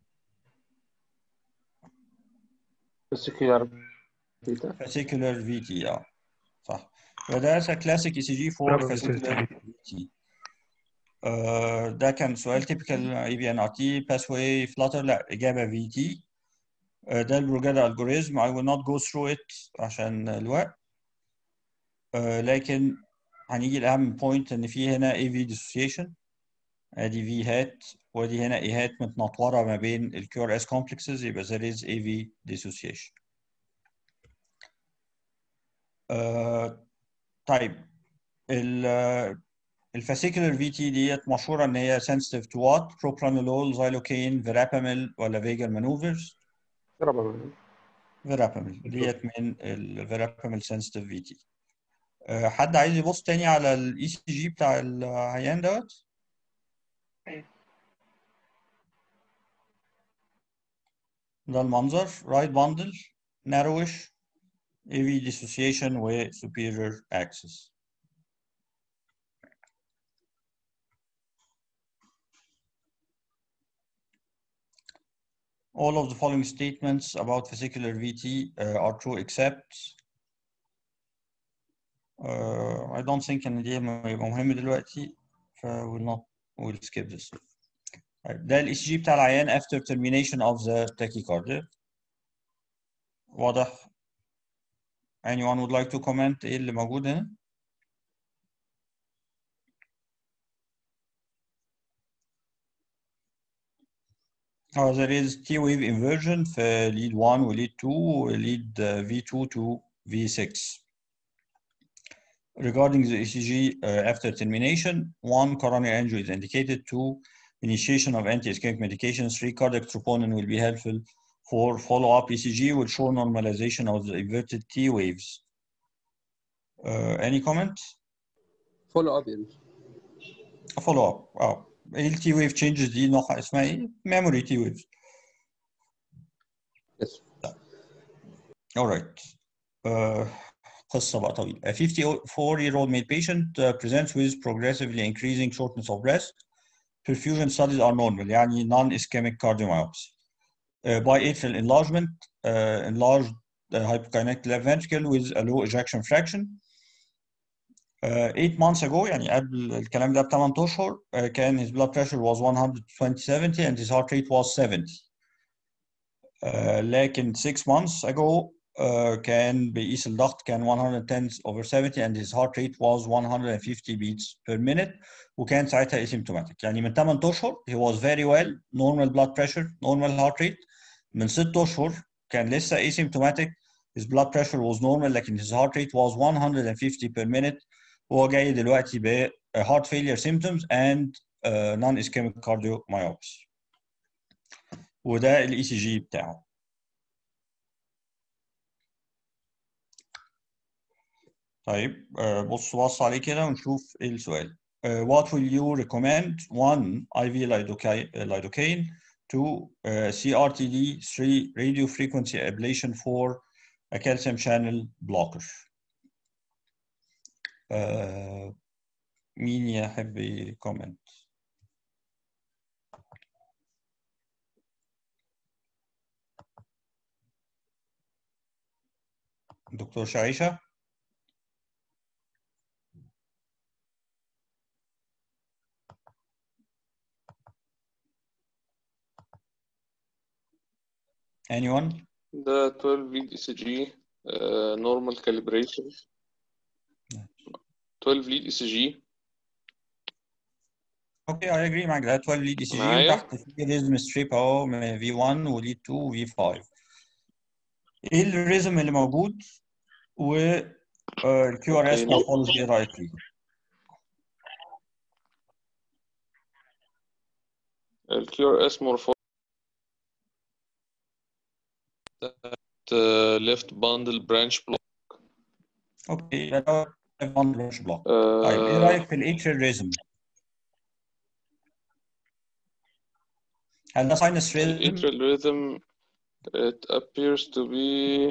Particular beta. fascicular VT اه صح وده classic ECG for Bravo, fascicular VT آه، ده كان سؤال typical AVNRT pathway flutter لا إجابة VT آه، ده البروجادا algorithm I will not go through it عشان الوقت آه، لكن هنيجي لأهم point إن في هنا AV dissociation ادي V hat ودي هنا A hat متنطورة ما بين ال QRS complexes يبقى there is AV dissociation آه، طيب ال الفاسيكولار في تي ديت مشهوره ان هي sensitive to what؟ propranolol, xylocaine, verapamil ولا vagal maneuvers؟ verapamil ديت من ال verapamil sensitive في تي. حد عايز يبص تاني على الاي سي جي بتاع العيان دوت؟ ده المنظر right bundle narrowish AV dissociation و superior axis. All of the following statements about fascicular VT uh, are true except uh, I don't think ان دي م- يبقى مهم دلوقتي ف will not we'll skip this. طيب، ده الاي سي جي بتاع العيان after termination of the tachycardia. واضح؟ Anyone would like to comment ايه اللي موجود هنا؟ اه there is T wave inversion في lead 1 و lead 2 و lead uh, V2 to V6. Regarding the ECG uh, after termination, one coronary angio is indicated, two initiation of anti-ischemic medications, three cardiac troponin will be helpful, four follow-up ECG will show normalization of the inverted T waves. Uh, any comment? Follow up يعني. follow up اه ايه التي ويف تشينجز دي نوعها اسمها ايه؟ memory T waves. Yes. Alright. Uh, قصة بقى طويلة. A 54-year-old male patient uh, presents with progressively increasing shortness of breath. Perfusion studies are normal, يعني non-ischemic cardiomyopathy. Uh, by atrial enlargement, uh, enlarged uh, hypokinetic left ventricle with a low ejection fraction. Uh, eight months ago يعني قبل الكلام ده ب 8 اشهر uh, كان his blood pressure was 120 and his heart rate was 70. Uh, لكن 6 months ago uh, كان بيقيس الضغط كان 110 over 70 and his heart rate was 150 beats per minute وكان ساعتها asymptomatic يعني من 8 اشهر he was very well normal blood pressure normal heart rate من 6 اشهر كان لسه asymptomatic his blood pressure was normal لكن his heart rate was 150 per minute وهو جاي دلوقتي ب heart failure symptoms and uh, non-ischemic cardiomyopathy وده الاي سي جي بتاعه طيب آه، بص بص عليه كده ونشوف ايه السؤال آه، what will you recommend one IV lidocaine lidocaine two uh, CRTD three radio frequency ablation four a calcium channel blocker آه، مين يحب يكومنت دكتور شعيشة anyone ده 12 lead ECG uh, normal calibration 12 lead ECG اوكي اي اجري معاك ده 12 ليد اي سي جي معايا؟ وتحت في ريزم ستريب اهو في 1 وليد 2 وفي 5 ايه الريزم اللي موجود و الكيو ار اس أوكي. مورفولوجي ايه رايك فيه؟ ال QRS morphology uh, left bundle branch block اوكي ده فان برانش بلوك طيب ايه uh, رايك في الاتريال ريزم؟ هل ده ساينس ريزم؟ atrial rhythm It appears to be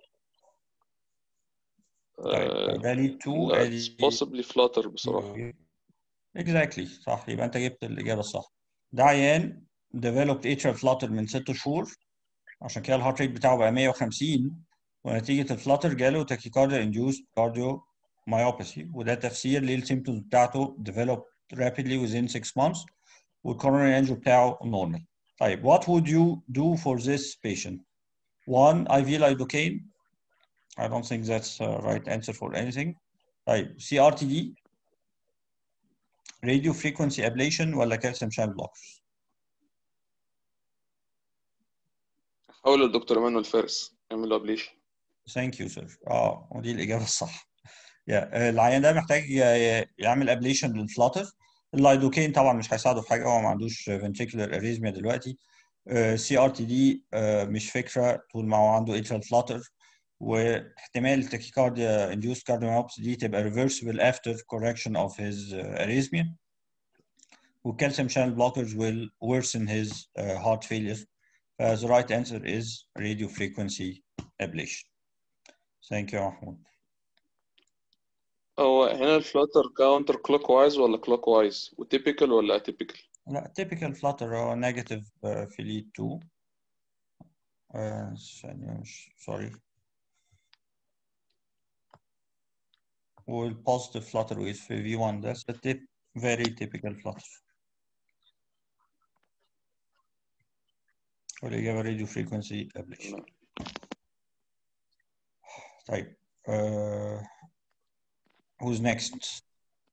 طيب ده lead to لا ادي it's possibly flutter بصراحة exactly صح يبقى انت جبت الاجابه الصح ده عيان developed atrial flutter من ست شهور عشان كده الهارت ريت بتاعه بقى 150 ونتيجه الفلاتر جاله tachycardia induced cardiomyopathy وده تفسير ليه السيمبتومز بتاعته developed rapidly within 6 months والcoronary angio بتاعه normal طيب what would you do for this patient one IV lidocaine I don't think that's the right answer for anything طيب CRTD radio frequency ablation ولا calcium channel blockers حاول الدكتور ايمانويل فارس يعمل له ابليشن Thank you sir اه ودي الإجابة الصح yeah. العيان ده محتاج ي- يعمل ابليشن للفلاتر اللايدوكين طبعا مش هيساعده في حاجة هو ما عندوش ventricular arrhythmia دلوقتي سي ار تي دي مش فكرة طول ما هو عنده atrial flutter واحتمال tachycardia induced cardiomyopathy دي تبقى reversible after correction of his uh, arrhythmia والcalcium channel blockers will worsen his uh, heart failure Uh, the right answer is radio frequency ablation. Thank you, Mahmoud. هو هنا الفلاتر كاونتر كلوك وايز ولا كلوك وايز وتيبيكال ولا اتيبيكال لا typical flutter هو negative uh, في lead 2 uh, ثانية مش sorry والpositive flutter with في V1 that's a tip, very typical flutter والإجابة radio frequency ablation طيب uh, who's next?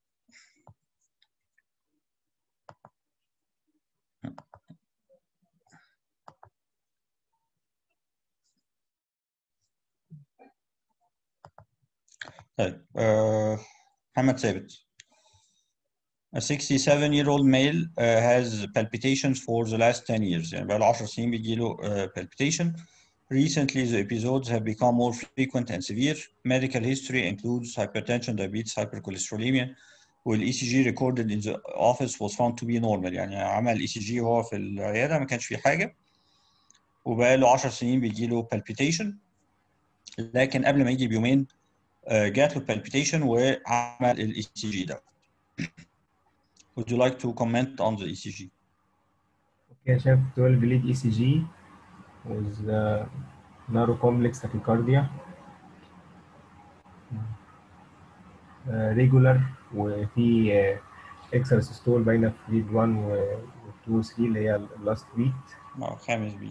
طيب uh, محمد ثابت A 67 year old male uh, has palpitations for the last 10 years يعني بقاله 10 سنين بيجيله uh, palpitation Recently the episodes have become more frequent and severe. Medical history includes hypertension, diabetes, hypercholesterolemia وال ECG recorded in the office was found to be normal يعني عمل ECG وهو في العيادة ما كانش فيه حاجة وبقاله 10 سنين بيجيله palpitation لكن قبل ما يجي بيومين آه، جات له palpitation وعمل ال ECG ده. Would you like to comment on the ECG? اوكي شايف 12 lead ECG with uh, narrow complex tachycardia uh, regular وفي اكسر سيستول باينه في ليد 1 و 2 و 3 اللي هي اللاست بيت اه خامس بيت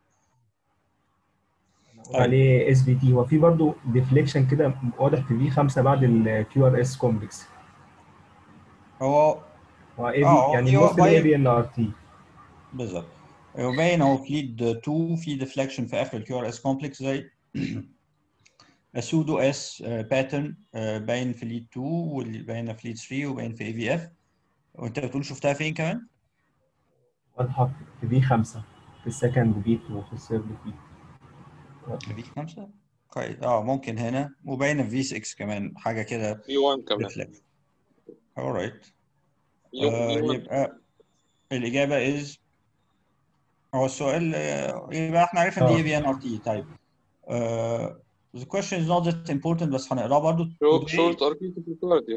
عليه اس بي تي هو في برضه ديفليكشن كده واضح في في 5 بعد الكيو ار اس كومبلكس هو هو اي اه بي هو يعني في هو المفروض اي باين بي ان ار تي بالظبط هو باين اهو في ليد 2 في ديفليكشن في اخر الكيو ار اس كومبلكس زي سودو اس باترن باين في ليد 2 واللي باينه في ليد 3 وباين في اي في اف وانت بتقول شفتها فين كمان؟ واضحه في في 5 في السكند بيت وفي الثيرد بيت في 5 كويس اه ممكن هنا وباينه في 6 كمان حاجه كده في 1 كمان ديفليكشن alright في آه في 1 يبقى الإجابة is هو السؤال آه، يبقى احنا عرفنا دي اه اي بي ان ار تي طيب آه the question is not that important بس هنقراه برضه today شورت اربيت تاكيكارديا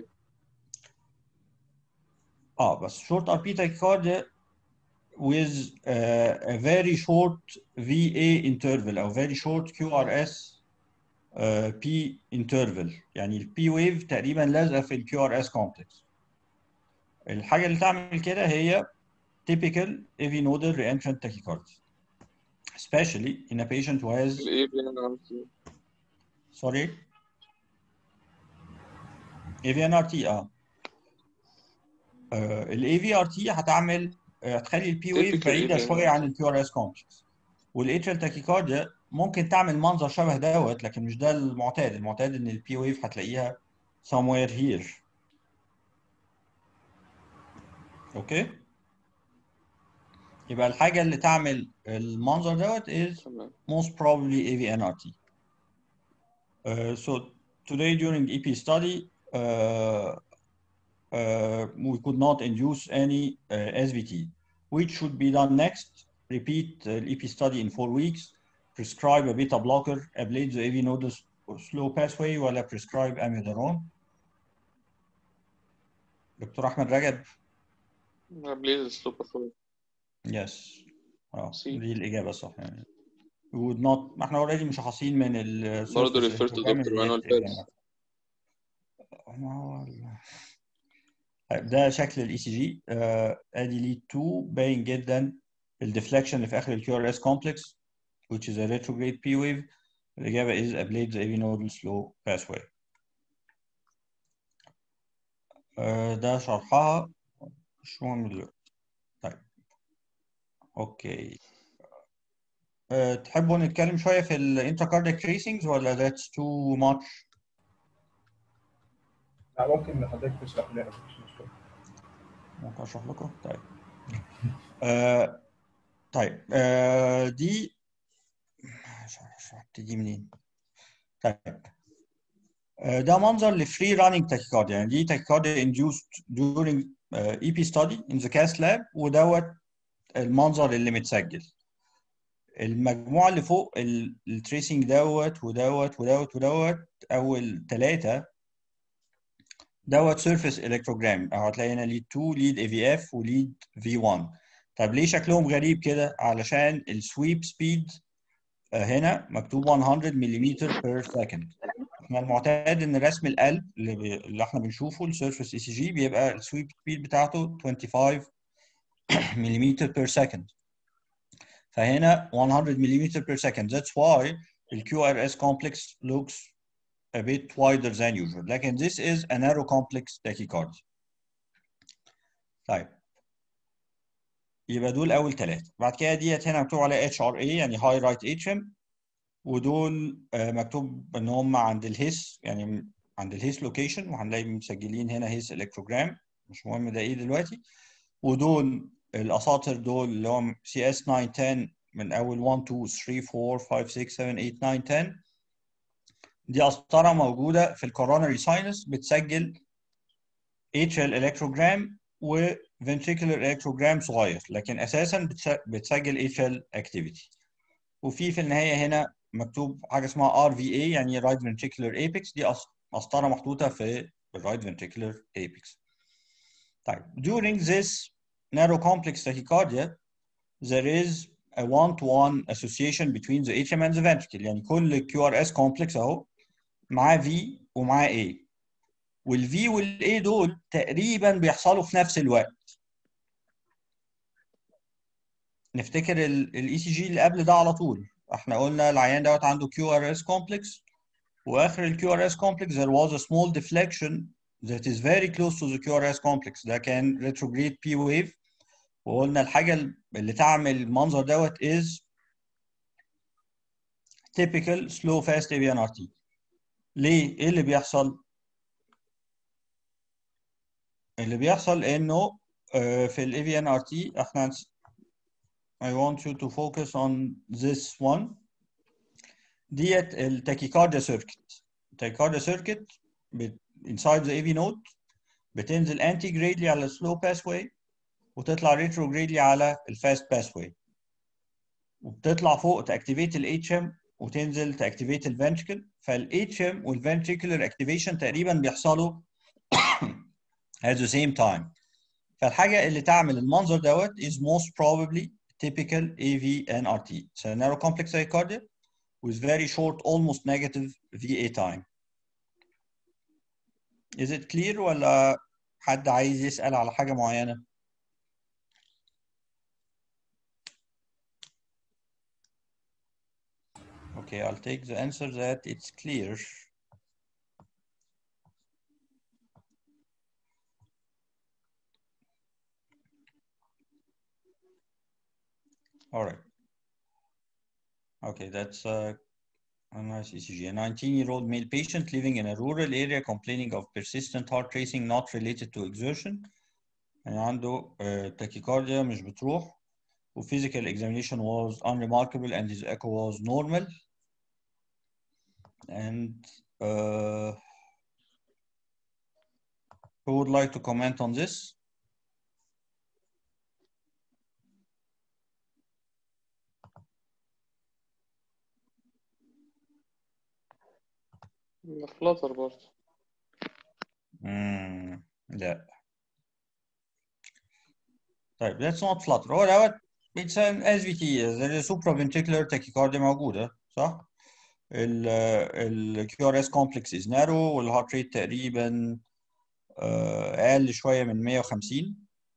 اه بس short RP tachycardia with uh, a very short VA interval أو very short QRS uh, P interval يعني ال P wave تقريبا لازقة في ال QRS complex الحاجة اللي تعمل كده هي typical AV nodal reentrant tachycardia especially in a patient who has الاي بي ان ار تي sorry AVNRT اه ال AVRT هتعمل آه، هتخلي البي ويف تيبيكال بعيدة اي بي شوية ان عن البي ار اس كونشس والاتريال تاكيكارديا ممكن تعمل منظر شبه دوت لكن مش ده المعتاد المعتاد ان البي ويف هتلاقيها somewhere here اوكي يبقى الحاجة اللي تعمل المنظر دوت is تمام most probably AVNRT Uh, so today during EP study, uh, uh, we could not induce any uh, SVT. Which should be done next? Repeat uh, EP study in four weeks. prescribe a beta blocker ablate the AV node slow pathway ولا prescribe amiodarone دكتور احمد رجب بليز سلوب باثوي يس اه سي. دي الاجابه الصح يعني would not ما احنا اوريدي مشخصين من ال برضه surface refer to electrogram Dr. اللي هي Manuel بتبقى- Pérez. ما هو ال- طيب ده شكل الاي سي جي ادي ليد 2 باين جدا الديفليكشن اللي في اخر الكيو ار اس كومبلكس which is a retrograde P wave الاجابه is ablate the AV nodal slow pathway آه، ده شرحها مش مهم دلوقتي طيب اوكي أه تحبوا نتكلم شويه في الانتراكاردياك tracings ولا that's too much لا ممكن حضرتك تشرح لنا مفيش مشكله ممكن اشرح لكم طيب آه طيب آه دي مش عارف اشرح ابتدي منين طيب آه ده منظر لفري رانينج تاكيكارديا يعني دي تاكيكارديا induced during uh, EP study in the CAS lab ودوت المنظر اللي متسجل المجموعه اللي فوق التريسنج دوت ودوت ودوت ودوت اول ثلاثه دوت سيرفيس الكتروجرام اهو هتلاقي هنا ليد 2 ليد اي في اف وليد في 1 طب ليه شكلهم غريب كده علشان السويب سبيد هنا مكتوب 100 ملم بير سكند احنا المعتاد ان رسم القلب اللي, بي... اللي احنا بنشوفه السيرفيس اي سي جي بيبقى السويب سبيد بتاعته 25 ملم بير سكند فهنا 100 ملم بير سكند that's why the QRS complex looks a bit wider than usual لكن this is a narrow complex tachycardia طيب يبقى دول اول ثلاثه بعد كده ديت هنا مكتوب عليها اتش ار اي يعني هاي رايت اتريم ودول آه، مكتوب ان هم عند الهيس يعني عند الهيس لوكيشن وهنلاقي مسجلين هنا هيس الكتروجرام مش مهم ده ايه دلوقتي ودول الاساطر دول اللي هم سي اس 9 10 من اول 1 2 3 4 5 6 7 8 9 10 دي قسطره موجوده في الكوروناري ساينس بتسجل atrial electrogram و ventricular electrogram صغير لكن اساسا بتس- بتسجل atrial activity وفي في النهايه هنا مكتوب حاجه اسمها RVA يعني right ventricular apex دي قس- قسطره محطوطه في الرايت ventricular apex طيب during this narrow complex tachycardia there is a one-to-one association between the atrium and the ventricle يعني كل QRS complex اهو معاه V ومعاه A والفي والاي دول تقريبا بيحصلوا في نفس الوقت نفتكر الاي سي جي اللي قبل ده على طول احنا قلنا العيان دوت عنده كيو ار اس كومبلكس واخر الكيو ار اس كومبلكس there was a small deflection that is very close to the QRS complex ده كان retrograde P wave وقلنا الحاجه اللي تعمل المنظر دوت is typical slow fast avian RT ليه؟ ايه اللي بيحصل؟ اللي بيحصل انه آه، في ال AVNRT احنا I want you to focus on this one ديت التاكيكارديا سيركت التاكيكارديا سيركت inside the AV node بتنزل anti-gradely على السلو pathway وتطلع retrogradely على الفاست pathway وبتطلع فوق تاكتيفيت ال HM وتنزل تاكتيفيت الفنتركل فال HM والventricular activation تقريبا بيحصلوا at the same time فالحاجة اللي تعمل المنظر دوت is most probably typical AVNRT. It's a narrow complex tachycardia with very short, almost negative VA time. Is it clear ولا حد عايز يسأل على حاجة معينة؟ Okay, I'll take the answer that it's clear. All right. Okay, that's uh, a nice ECG. A 19-year-old male patient living in a rural area complaining of persistent heart racing not related to exertion. يعني عنده uh, tachycardia مش بتروح و physical examination was unremarkable and his echo was normal. And uh, who would like to comment on this? فلاتر برضه مم. لا طيب that's not flutter هو دوت it's an SVT there is supraventricular tachycardia موجودة صح؟ ال ال QRS complex is narrow والهارت ريت تقريبا آه، أقل شوية من 150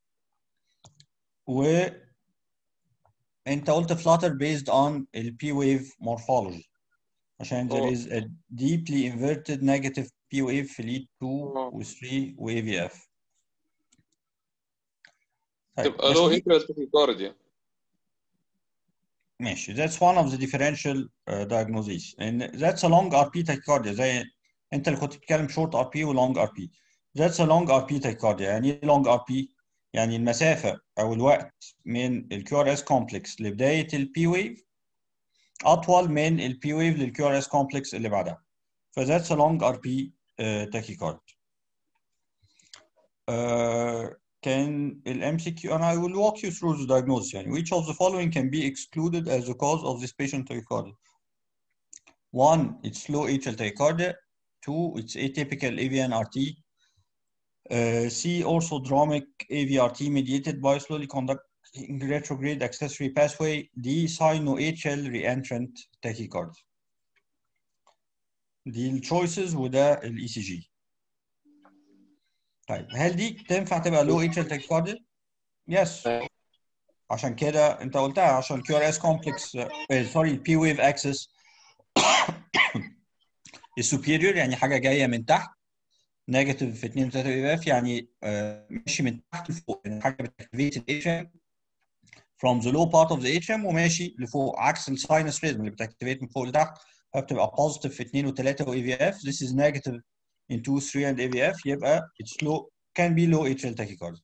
و أنت قلت flutter based on ال P wave morphology عشان there هو is a deeply inverted negative P wave في lead 2 اه و 3 و AVF طيب تبقى لو بس دي انترست تاكيكارديا ماشي that's one of the differential uh, diagnoses and that's a long RP tachycardia زي انت اللي كنت بتتكلم short RP و long RP that's a long RP tachycardia يعني ايه long RP يعني المسافة او الوقت من ال QRS complex لبداية ال P wave اطول من ال P wave لل QRS complex اللي بعدها ف that's a long RP uh, tachycardia uh, can ال MCQ and I will walk you through the diagnosis يعني which of the following can be excluded as the cause of this patient tachycardia one it's slow atrial tachycardia two it's atypical AVN RT uh, C orthodromic AVRT mediated by slowly conducting retrograde accessory pathway D sino-atrial reentrant tachycardia دي الشويسز وده الاي سي جي طيب هل دي تنفع تبقى لو اتشال تاكيكارديا؟ يس عشان كده انت قلتها عشان الكيو ار اس كومبلكس سوري البي ويف اكسس السوبيريور يعني حاجه جايه من تحت نيجاتيف في 2 و 3 اي اف يعني آه، ماشي من تحت لفوق يعني حاجه بتاكتيفيت الاتش ام from the low part of the HM وماشي لفوق عكس الساينس ريزم اللي بتاكتيفيت من فوق لتحت فبتبقى positive في 2 و 3 و AVF this is negative in 2 3 and AVF يبقى it's low can be low atrial tachycardia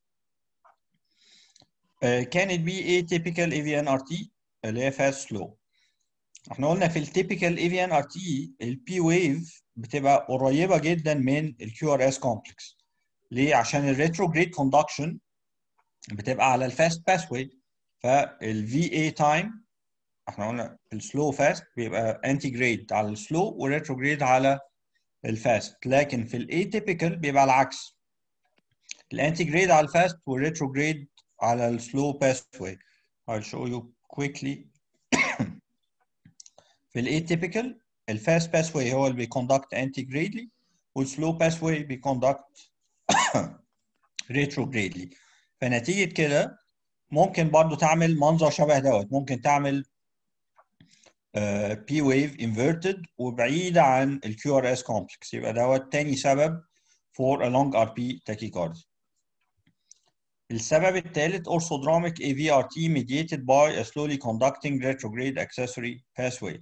uh, can it be atypical AVN RT اللي هي fast slow احنا قلنا في التيبيكال AVN RT البي ويف بتبقى قريبه جدا من الكيو ار اس كومبلكس ليه عشان الريتروجريد كوندكشن بتبقى على الفاست باثوي فالفي اي تايم احنا قلنا السلو فاست بيبقى انتي جريد على السلو وريتروجريد على الفاست لكن في الاتيبيكال بيبقى العكس الانتي جريد على الفاست والريتروجريد على السلو باثوي I'll show you quickly في الاتيبيكال الفاست باثوي هو اللي بيكوندكت انتي جريدلي والسلو باثوي بيكوندكت ريتروجريدلي فنتيجه كده ممكن برضو تعمل منظر شبه دوت ممكن تعمل بي ويف انفيرتد وبعيده عن الكيو ار اس كومبلكس يبقى دوت تاني سبب for a long RP tachycardia. السبب الثالث orthodromic AVRT mediated by a slowly conducting retrograde accessory pathway.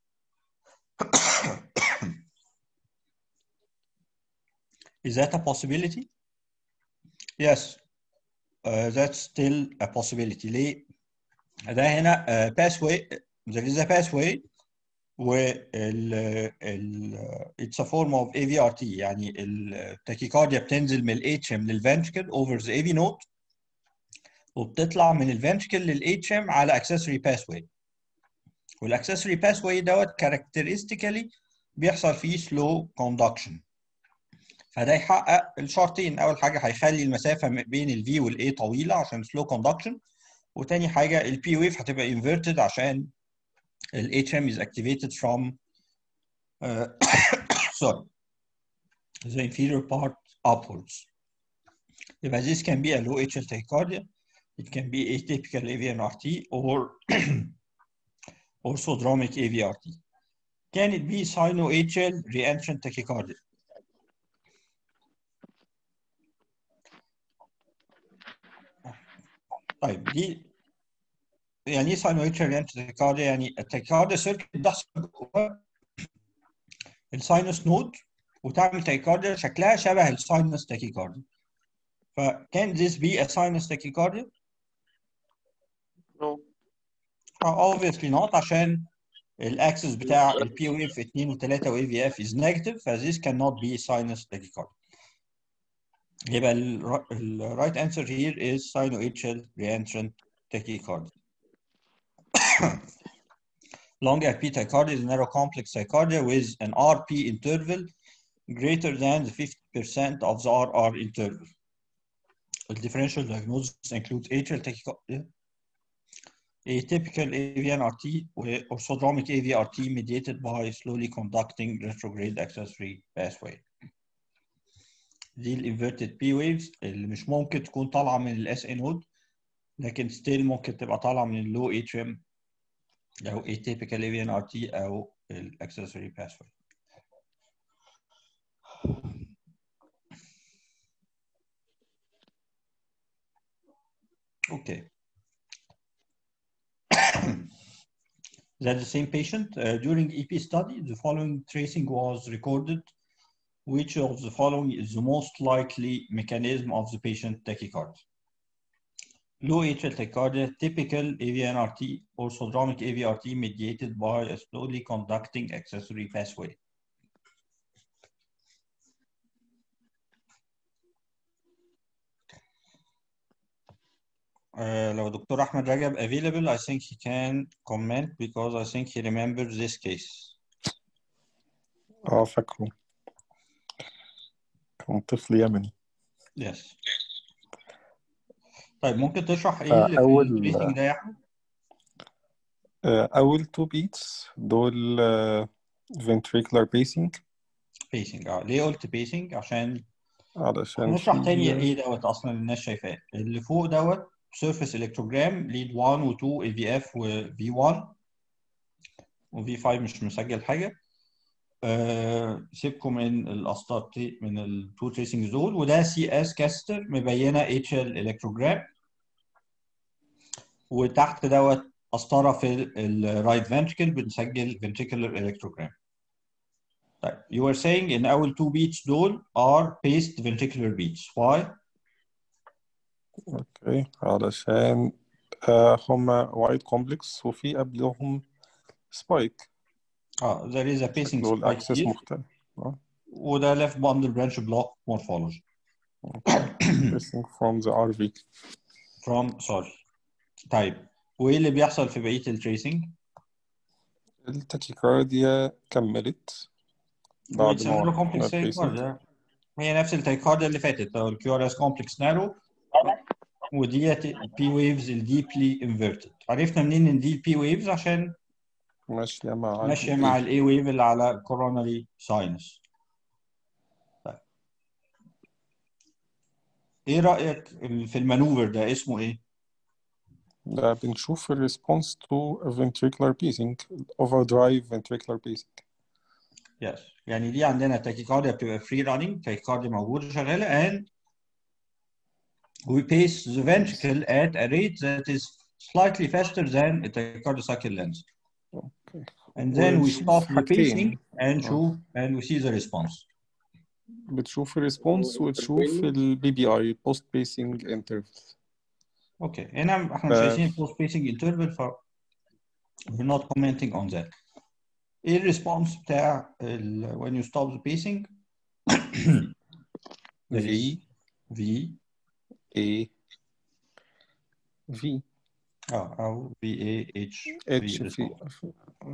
Is that a possibility? Yes, uh, that's still a possibility. ليه؟ ده هنا uh, pathway, there is a pathway وال ال it's a form of AVRT يعني التاكيكارديا بتنزل من ال HM للفنتركل over the AV node وبتطلع من الفنتركل لل HM على accessory pathway والاكسسوري باثواي دوت كاركترستيكالي بيحصل فيه سلو كوندكشن فده يحقق الشرطين اول حاجه هيخلي المسافه بين الفي والاي طويله عشان سلو كوندكشن وتاني حاجه البي ويف هتبقى انفيرتد عشان ال HM is activated from uh, sorry the inferior part upwards يبقى this can be a low HL tachycardia it can be atypical AVNRT or orthodromic AVRT. Can it be sino-HL reentrant tachycardia? طيب دي يعني ايه sino-HL reentrant tachycardia؟ يعني التاكيكارديا سيركت بتحصل جوه الساينس نود وتعمل تاكيكارديا شكلها شبه الساينس تاكيكارديا. فكان this be a sinus tachycardia؟ No. obviously not عشان الاكسس بتاع البي ويف في 2 و 3 و في اف is negative ف this cannot be sinus tachycardia. يبقى ال right answer here is sino-HL reentrant tachycardia. Long RP tachycardia is a narrow complex tachycardia with an RP interval greater than the 50% of the RR interval. The differential diagnosis includes atrial tachycardia, atypical AVNRT, or orthodromic AVRT mediated by slowly conducting retrograde accessory pathway. دي الانفيرتد بي ويفز اللي مش ممكن تكون طالعه من الاس اي نود لكن ستيل ممكن تبقى طالعه من اللو اتريم او atypical AVNRT او الاكسسوري pathway. Okay. That's the same patient. Uh, during EP study, the following tracing was recorded. Which of the following is the most likely mechanism of the patient tachycardia? Low atrial tachycardia, typical AVNRT, orthodromic AVRT mediated by a slowly conducting accessory pathway. Uh, لو دكتور أحمد رجب available, I think he can comment because I think he remembers this case. اه فاكره كان طفل يمني Yes. طيب ممكن تشرح ايه آه، اللي في أول البريسنج ده يا أحمد؟ آه، أول تو بيتس دول آه، ventricular pacing pacing اه ليه قلت pacing؟ عشان علشان هنشرح تاني في ايه دوت اصلا الناس شايفاه اللي فوق دوت سيرفيس الكتروجرام ليد 1 و 2 اي في اف وفي 1 وفي 5 مش مسجل حاجه آه سيبكم من الاسطات من التو تريسنج دول وده سي اس كاستر مبينه اتش ال الكتروجرام وتحت دوت قسطره في الرايت فنتركل بنسجل ventricular electrogram طيب you were saying ان اول two beats دول are paced ventricular beats why اوكي علشان آه، هما وايد كومبلكس وفي قبلهم سبايك اه there is a pacing دول spike اكسس here مختلف اه وده left bundle branch block morphology pacing from the RV from sorry طيب وايه اللي بيحصل في بقيه التريسنج التاكيكارديا كملت بعد ويتسمى ما كومبلكس وقفنا البيسنج تايكارديا هي نفس التايكارديا اللي فاتت او الكيو ار اس كومبلكس نارو وديت البي ويفز الديبلي انفيرتد عرفنا منين ان دي البي ويفز عشان ماشية مع ماشيه ال مع A الاي ويف اللي على كوروناري ساينس ايه رايك في المانوفر ده اسمه ايه ده بنشوف الريسبونس تو ventricular pacing overdrive ventricular pacing يس يعني دي عندنا تاكيكارديا بتبقى فري راننج تاكيكارديا موجوده شغاله and we pace the ventricle at a rate that is slightly faster than a tachycardia cycle length اوكي and then we ونشوف stop the pacing حاجتين and اه show and we see the response بتشوف الريسبونس وتشوف البي بي اي post pacing interval اوكي هنا احنا مش ف عايزين post pacing interval ف we're not commenting on that ايه الريسبونس بتاع ال when you stop the pacing there is V V A V اه او V A H V H في response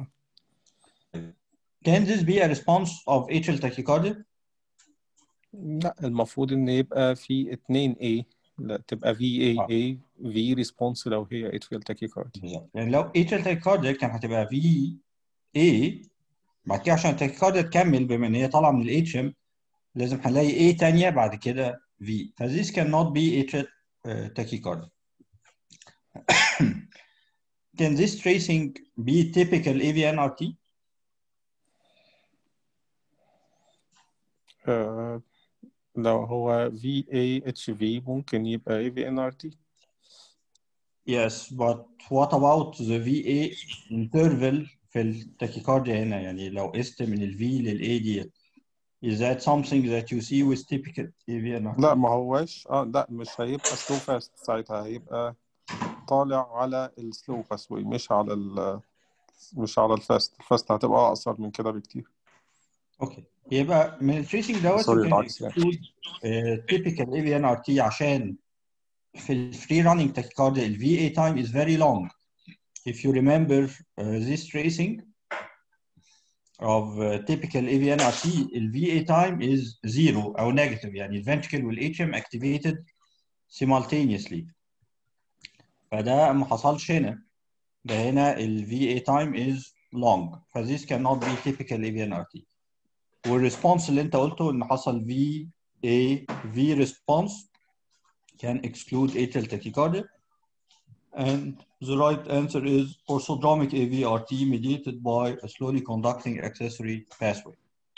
can this be a response of atrial tachycardia لا المفروض ان يبقى في اتنين A لا تبقى في A اه A V response لو هي atrial tachycardia بالظبط يعني لو atrial tachycardia كان هتبقى V A بعد كده عشان التاكيكارديا تكمل بما ان هي طالعه من الاتش ام لازم هنلاقي A تانية بعد كده V ف this cannot be atrial uh, tachycardia can this tracing be typical AVNRT آه لو هو V A H V ممكن يبقى A V N R T Yes, but what about the VA interval في التاكيكارديا هنا يعني لو قست من ال V لل A دي is that something that you see with typical AVNRT? لا ما هواش اه لا مش هيبقى سلو فاست ساعتها هيبقى طالع على السلو باسوي مش على ال مش على الفاست الفاست هتبقى اقصر من كده بكتير اوكي يبقى من التريسنج دوت you سوري can العكس يعني exclude uh, typical AVNRT عشان في الفري راننج tachycardia ال VA time is very long if you remember uh, this tracing of uh, typical AVNRT ال VA time is zero أو negative يعني ال ventricle وال atrium activated simultaneously فده ما حصلش هنا ده هنا ال VA time is long ف this cannot be typical AVNRT والريسبونس اللي انت قلته ان حصل VA V response can exclude atrial tachycardia and the right answer is orthodromic AVRT mediated by a slowly conducting accessory pathway.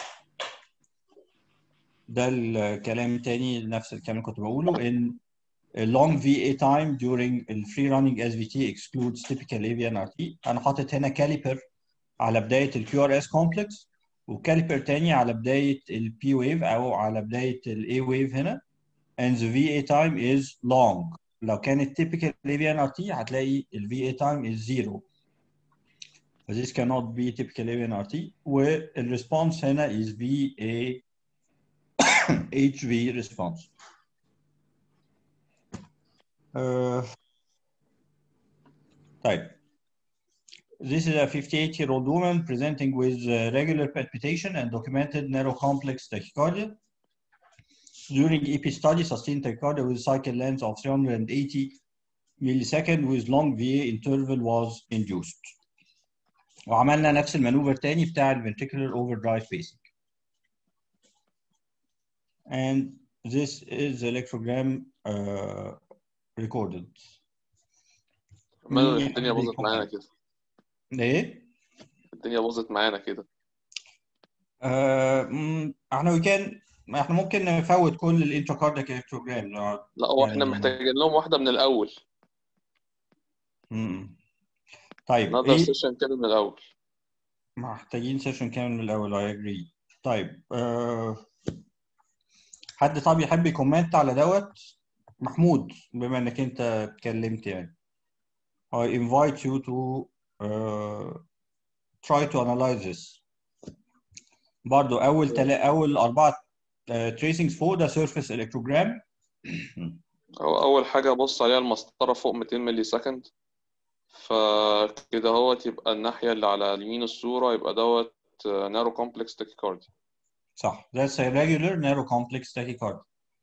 ده الكلام تاني نفس الكلام اللي كنت بقوله ان a long VA time during the free running SVT excludes typical AVNRT. انا حاطط هنا كاليبر على بدايه ال QRS complex وكاليبر تاني على بدايه ال P wave او على بدايه ال A wave هنا and the VA time is long. لو كانت typical AVNRT هتلاقي ال VA time is zero. But this cannot be typical AVNRT والresponse هنا is VA HV response. Uh, طيب. This is a 58 year old woman presenting with uh, regular palpitation and documented narrow complex tachycardia. During EP study, sustained tachycardia with cycle length of 380 millisecond with long VA interval was induced. وعملنا نفس المانوفر تاني بتاع ال ventricular overdrive pacing. And this is the electrogram uh, recorded. ماله مين الدنيا يحب باظت معانا يكمل؟ كده ايه؟ الدنيا باظت معانا كده آه مم، احنا we can احنا ممكن نفوت كل الانتراكاردياك الكتروجرام لا هو احنا يعني محتاجين لهم واحدة من الأول مم. طيب another ايه session كده من الأول محتاجين سيشن كامل من الاول I agree طيب آه حد طب يحب يكومنت على دوت محمود بما انك انت اتكلمت يعني I invite you to uh, try to analyze this برضو اول تلا اول اربعه تريسنجز فوق ده سيرفيس الكتروجرام هو أول حاجة أبص عليها المسطرة فوق 200 ملي سكند فكده هو تبقى الناحية اللي على يمين الصورة يبقى دوت نارو كومبلكس تاكيكاردي صح that's a regular narrow complex tachycardia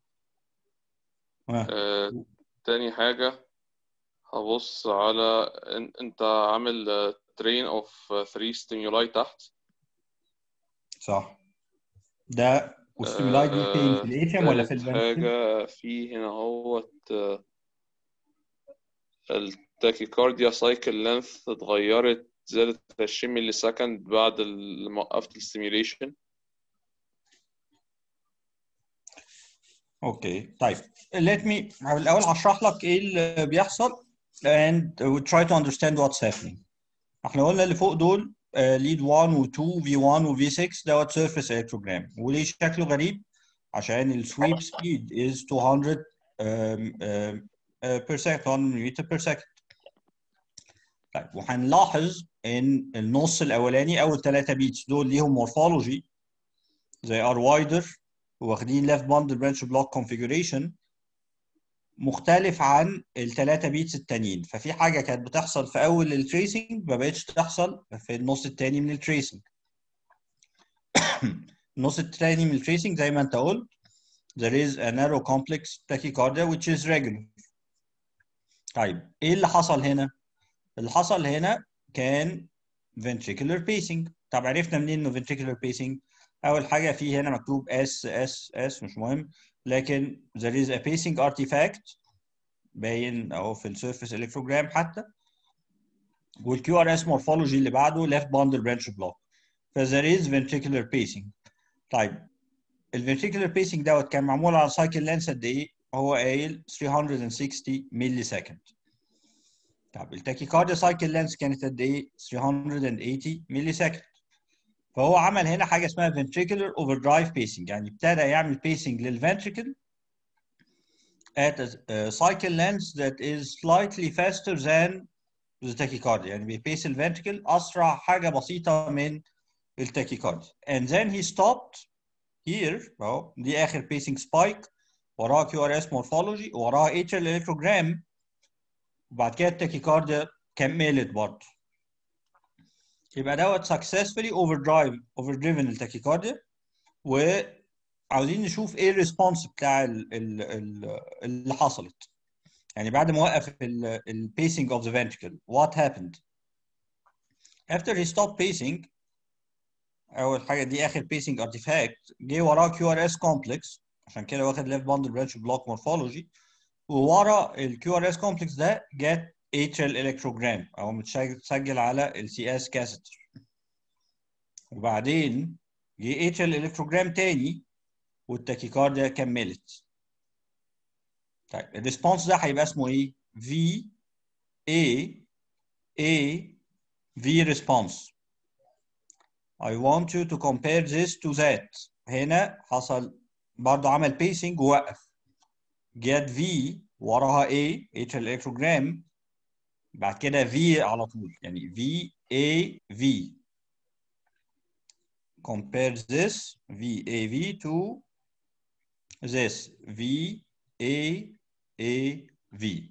آه. آه، تاني حاجة هبص على إن- انت عامل ترين اوف 3 ستيمولاي تحت صح ده والستيمولاي دي فين في الاتريم ولا في تالت الفنتريكل حاجة في هنا هوت التاكيكارديا سايكل لينث اتغيرت زادت 20 ملي سكند بعد ال- ما وقفت الستيميوليشن اوكي طيب let me الاول هشرح لك ايه اللي بيحصل and we try to understand what's happening احنا قلنا اللي فوق دول ليد 1 و 2 في 1 و في 6 دوت سيرفيس الكتروجرام وليه شكله غريب عشان السويب سبيد is 200 um, um, uh, per second 1 متر per second طيب وهنلاحظ ان النص الاولاني اول ثلاثه بيتس دول ليهم مورفولوجي زي ار وايدر واخدين left bundle branch block configuration مختلف عن الثلاثه بيتس التانيين ففي حاجه كانت بتحصل في اول التريسنج ما بقتش تحصل في النص الثاني من التريسنج النص الثاني من التريسنج زي ما انت قلت there is a narrow complex tachycardia which is regular طيب ايه اللي حصل هنا اللي حصل هنا كان ventricular pacing طب عرفنا منين انه ventricular pacing اول حاجه في هنا مكتوب اس اس اس مش مهم لكن there is a pacing artifact باين اهو في السيرفيس الكتروجرام حتى والكيو ار اس مورفولوجي اللي بعده left bundle branch block ف there is ventricular pacing طيب الفنتريكولار بيسنج دوت كان معمول على سايكل لينس قد ايه؟ هو قايل 360 ملي سكند طب التاكيكارديا سايكل لينس كانت قد ايه؟ 380 ملي سكند فهو عمل هنا حاجه اسمها ventricular overdrive pacing يعني ابتدى يعمل pacing للventricle at a, a cycle length that is slightly faster than the tachycardia يعني بيبيس الفنتريكل اسرع حاجه بسيطه من التاكيكارديا and then he stopped here اهو دي اخر pacing spike وراها كيو ار اس morphology وراها اتريال الكتروجرام وبعد كده التاكيكارديا كملت برضه يبقى دوت successfully overdrive overdriven التاكيكارديا وعاوزين نشوف ايه الريسبونس بتاع ال ال ال اللي حصلت يعني بعد ما وقف ال pacing of the ventricle what happened after he stopped pacing اول حاجه دي اخر pacing artifact جه وراه كيو ار اس كومبلكس عشان كده واخد left bundle branch block morphology وورا الكيو ار اس كومبلكس ده جت اتريال الكتروجرام او متسجل على السي اس كاستر وبعدين جه اتريال الكتروجرام تاني والتاكيكارديا كملت طيب الريسبونس ده هيبقى اسمه ايه؟ في A A V response I want you to compare this to that هنا حصل برضه عمل pacing ووقف جت V وراها A H الالكتروجرام بعد كده V على طول يعني V A V compare this V A V to this V A A V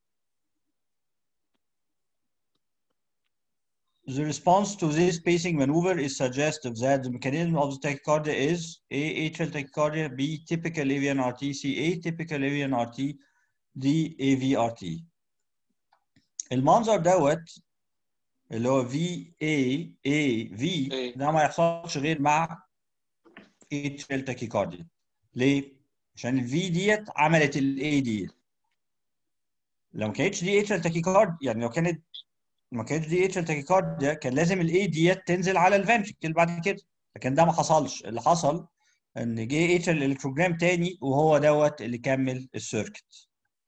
The response to this pacing maneuver is suggestive that the mechanism of the tachycardia is A. atrial tachycardia, B. typical avian RT, C. atypical avian RT, D. AVRT. المنظر دوت اللي هو V A A V ده ما يحصلش غير مع atrial tachycardia. ليه؟ عشان ال V ديت عملت ال A ديت. لو ما كانتش دي atrial tachycardia يعني لو كانت ما كانتش دي اتش تاكيكارديا كان لازم الاي ديت تنزل على الفنتريكل بعد كده لكن ده ما حصلش اللي حصل ان جه اتش الالكتروجرام تاني وهو دوت اللي كمل السيركت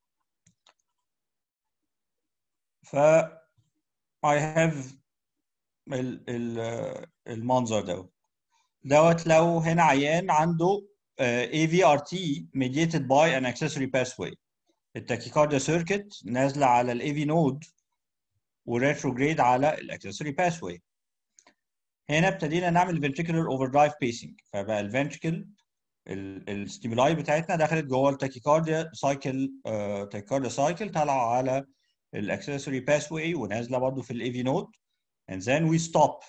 ف I have ال ال المنظر دوت دوت لو هنا عيان عنده AVRT mediated by an accessory pathway التاكيكارديا سيركت نازله على الاي في نود وريتروجريد على الاكسسوري باثوي هنا ابتدينا نعمل ventricular overdrive pacing فبقى الفنتريكل الستيمولاي بتاعتنا دخلت جوه التاكيكارديا سايكل تاكيكارديا سايكل طالعه على الاكسسوري باثوي ونازله برضه في الاي في نود and then we stop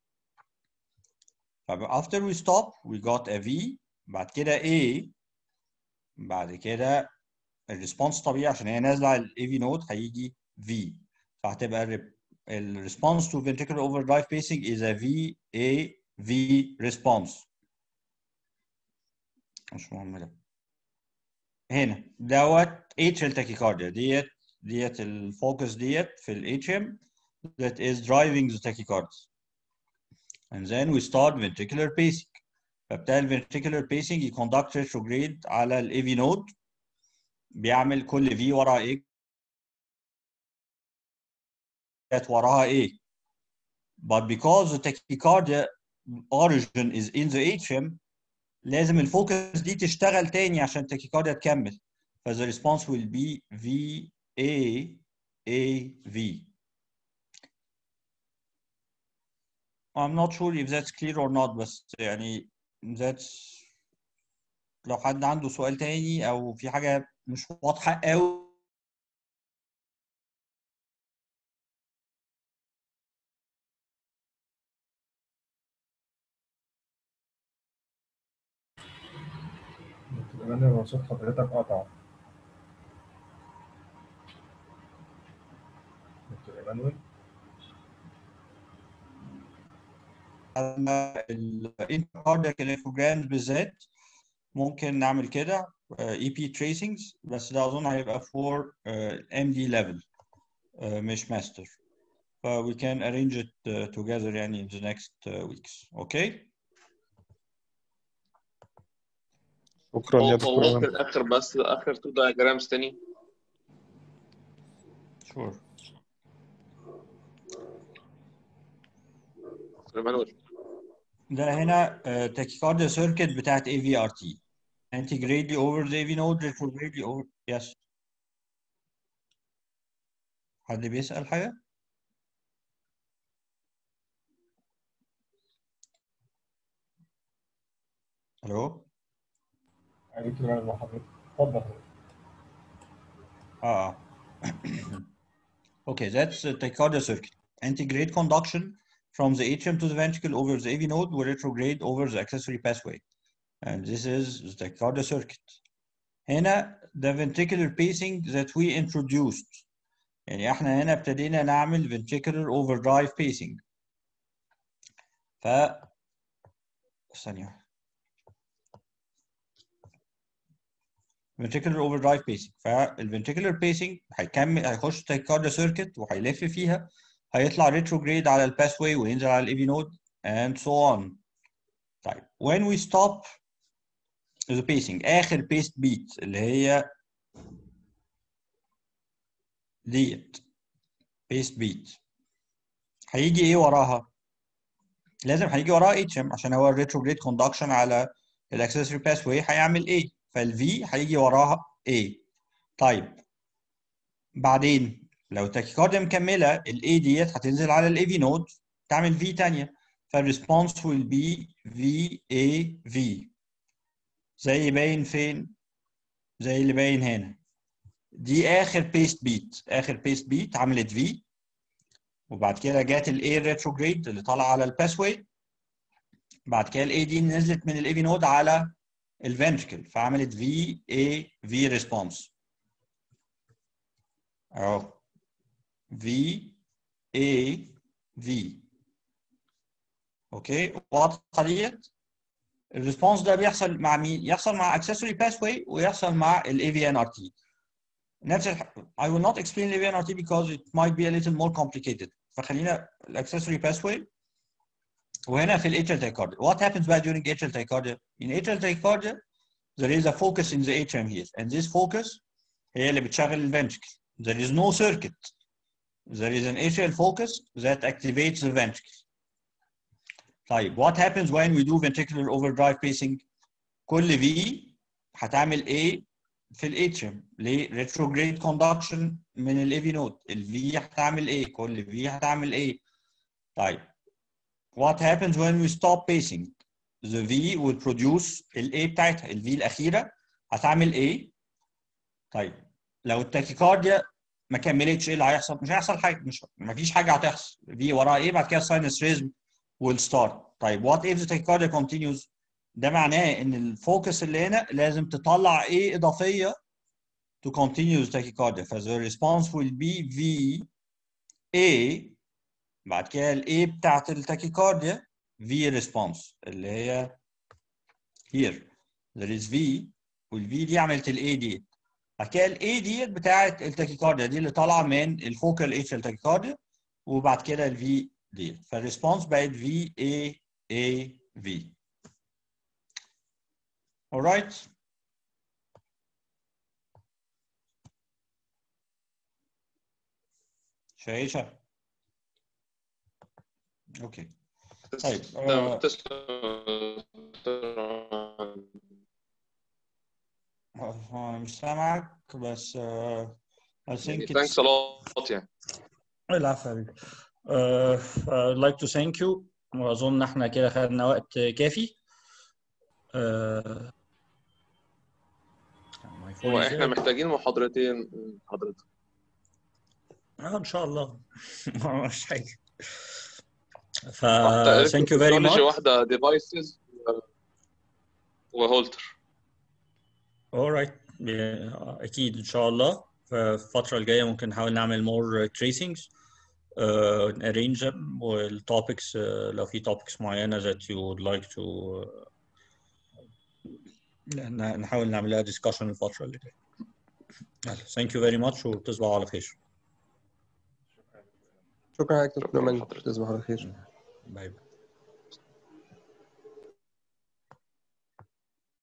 after we stop we got a V بعد كده A بعد كده الريسبونس طبيعي عشان هي نازله على الاي في نود هيجي V فهتبقى الريسبونس to ventricular overdrive pacing is a V A V response مش مهم ده هنا دوت atrial tachycardia ديت ديت الفوكس ديت في ال atrium that is driving the tachycardia and then we start ventricular pacing فبتاع ventricular pacing يconduct retrograde على ال AV node بيعمل كل V ورا A that وراها ايه but because the tachycardia origin is in the atrium لازم الفوكس دي تشتغل تاني عشان التاكيكارديا تكمل ف the response will be V A A V I'm not sure if that's clear or not بس يعني that's لو حد عنده سؤال تاني او في حاجة مش واضحة قوي دكتور ايمانويل هو صوت حضرتك قطع دكتور ايمانويل الانتركاردياك الكتروجرامز بالذات ممكن نعمل كده اي بي تريسنجز بس ده اظن هيبقى فور ام دي ليفل مش ماستر ف we can arrange it uh, together يعني in the next uh, weeks okay شكرا يا دكتور ايمن وممكن اخر بس اخر تو diagrams تاني sure مانويل ده هنا تاكيكارديا سيركت بتاعت اي في ار تي انتجريدلي اوفر ذا في نود ريتروجريدلي اوفر يس حد بيسأل حاجة؟ الو يا دكتور ايمانويل مع حضرتك اتفضل اه okay that's a tachycardia circuit integrate conduction from the atrium to the ventricle over the AV node و retrograde over the accessory pathway and this is the tachycardia circuit هنا the ventricular pacing that we introduced يعني احنا هنا ابتدينا نعمل ventricular overdrive pacing ف ثانية ventricular overdrive pacing فالventricular pacing هيكمل هيخش tachycardia circuit وهيلف فيها هيطلع retrograde على الباثواي وينزل على الاي نود and so on طيب when we stop the pacing اخر paced beat اللي هي ديت paced beat هيجي ايه وراها؟ لازم هيجي وراها اتش ام عشان هو الريتروجريد كوندكشن على الاكسسوري باث واي هيعمل ايه؟ فالفي هيجي وراها ايه؟ طيب بعدين لو التاكيكارديا مكمله الاي ديت هتنزل على الاي في نود تعمل في ثانيه فالريسبونس will be في اي في زي باين فين؟ زي اللي باين هنا دي اخر بيست بيت اخر بيست بيت عملت في وبعد كده جت الاي ريتروجريد اللي طالعه على الباسوي بعد كده الاي دي نزلت من الاي في نود على الفنتركل فعملت في اي في ريسبونس اهو في اي في اوكي واضحه ديت الريسبونس ده بيحصل مع مين؟ يحصل مع accessory pathway ويحصل مع ال AVNRT. نفس الح... I will not explain the AVNRT because it might be a little more complicated. فخلينا accessory pathway وهنا في ال atrial tachycardia. What happens بقى during atrial tachycardia? In atrial tachycardia there is a focus in the atrium here and this focus هي اللي بتشغل ال ventricle. There is no circuit. There is an atrial focus that activates the ventricle. طيب what happens when we do ventricular overdrive pacing كل V هتعمل ايه في الاتريوم ليه retrograde conduction من ال AV node ال V هتعمل ايه كل V هتعمل ايه طيب what happens when we stop pacing the V will produce ال A بتاعتها ال V الأخيرة هتعمل ايه طيب لو التاكيكارديا ما كملتش ايه اللي هيحصل مش هيحصل حاجه مش ما فيش حاجه هتحصل في وراها ايه بعد كده sinus rhythm will start طيب what if the tachycardia continues ده معناه ان الفوكس اللي هنا لازم تطلع ايه اضافيه to continue the tachycardia ف the response will be V A بعد كده ال A بتاعت التاكيكارديا V response اللي هي here there is V وال V دي عملت ال A دي بعد كده ال A ديت بتاعت التاكيكارديا دي اللي طالعه من الفوكال اتش تاكيكارديا وبعد كده ال V ديت فالريسبونس بقت V A A V alright شايشة اوكي طيب آه، تسلم آه، انا مش سامعك بس آه، I think it's ثانكس لوت يعني العفو يا حبيبي uh, I'd like to thank you واظن احنا كده خدنا وقت كافي uh, my phone هو is احنا there. محتاجين محاضرتين من حضرتك اه ان شاء الله مش حاجه ف واحدة thank you very electrophysiology، much واحدة ديفايسز وهولتر alright yeah, اكيد ان شاء الله فالفتره الجايه ممكن نحاول نعمل more tracings uh, arrange them والtopics uh, لو في topics معينه that you would like to uh, ن- نحاول نعملها discussion الفتره اللي جايه يلا thank you very much وتصبحوا على خير شكرا يا دكتور مان تصبح على خير باي باي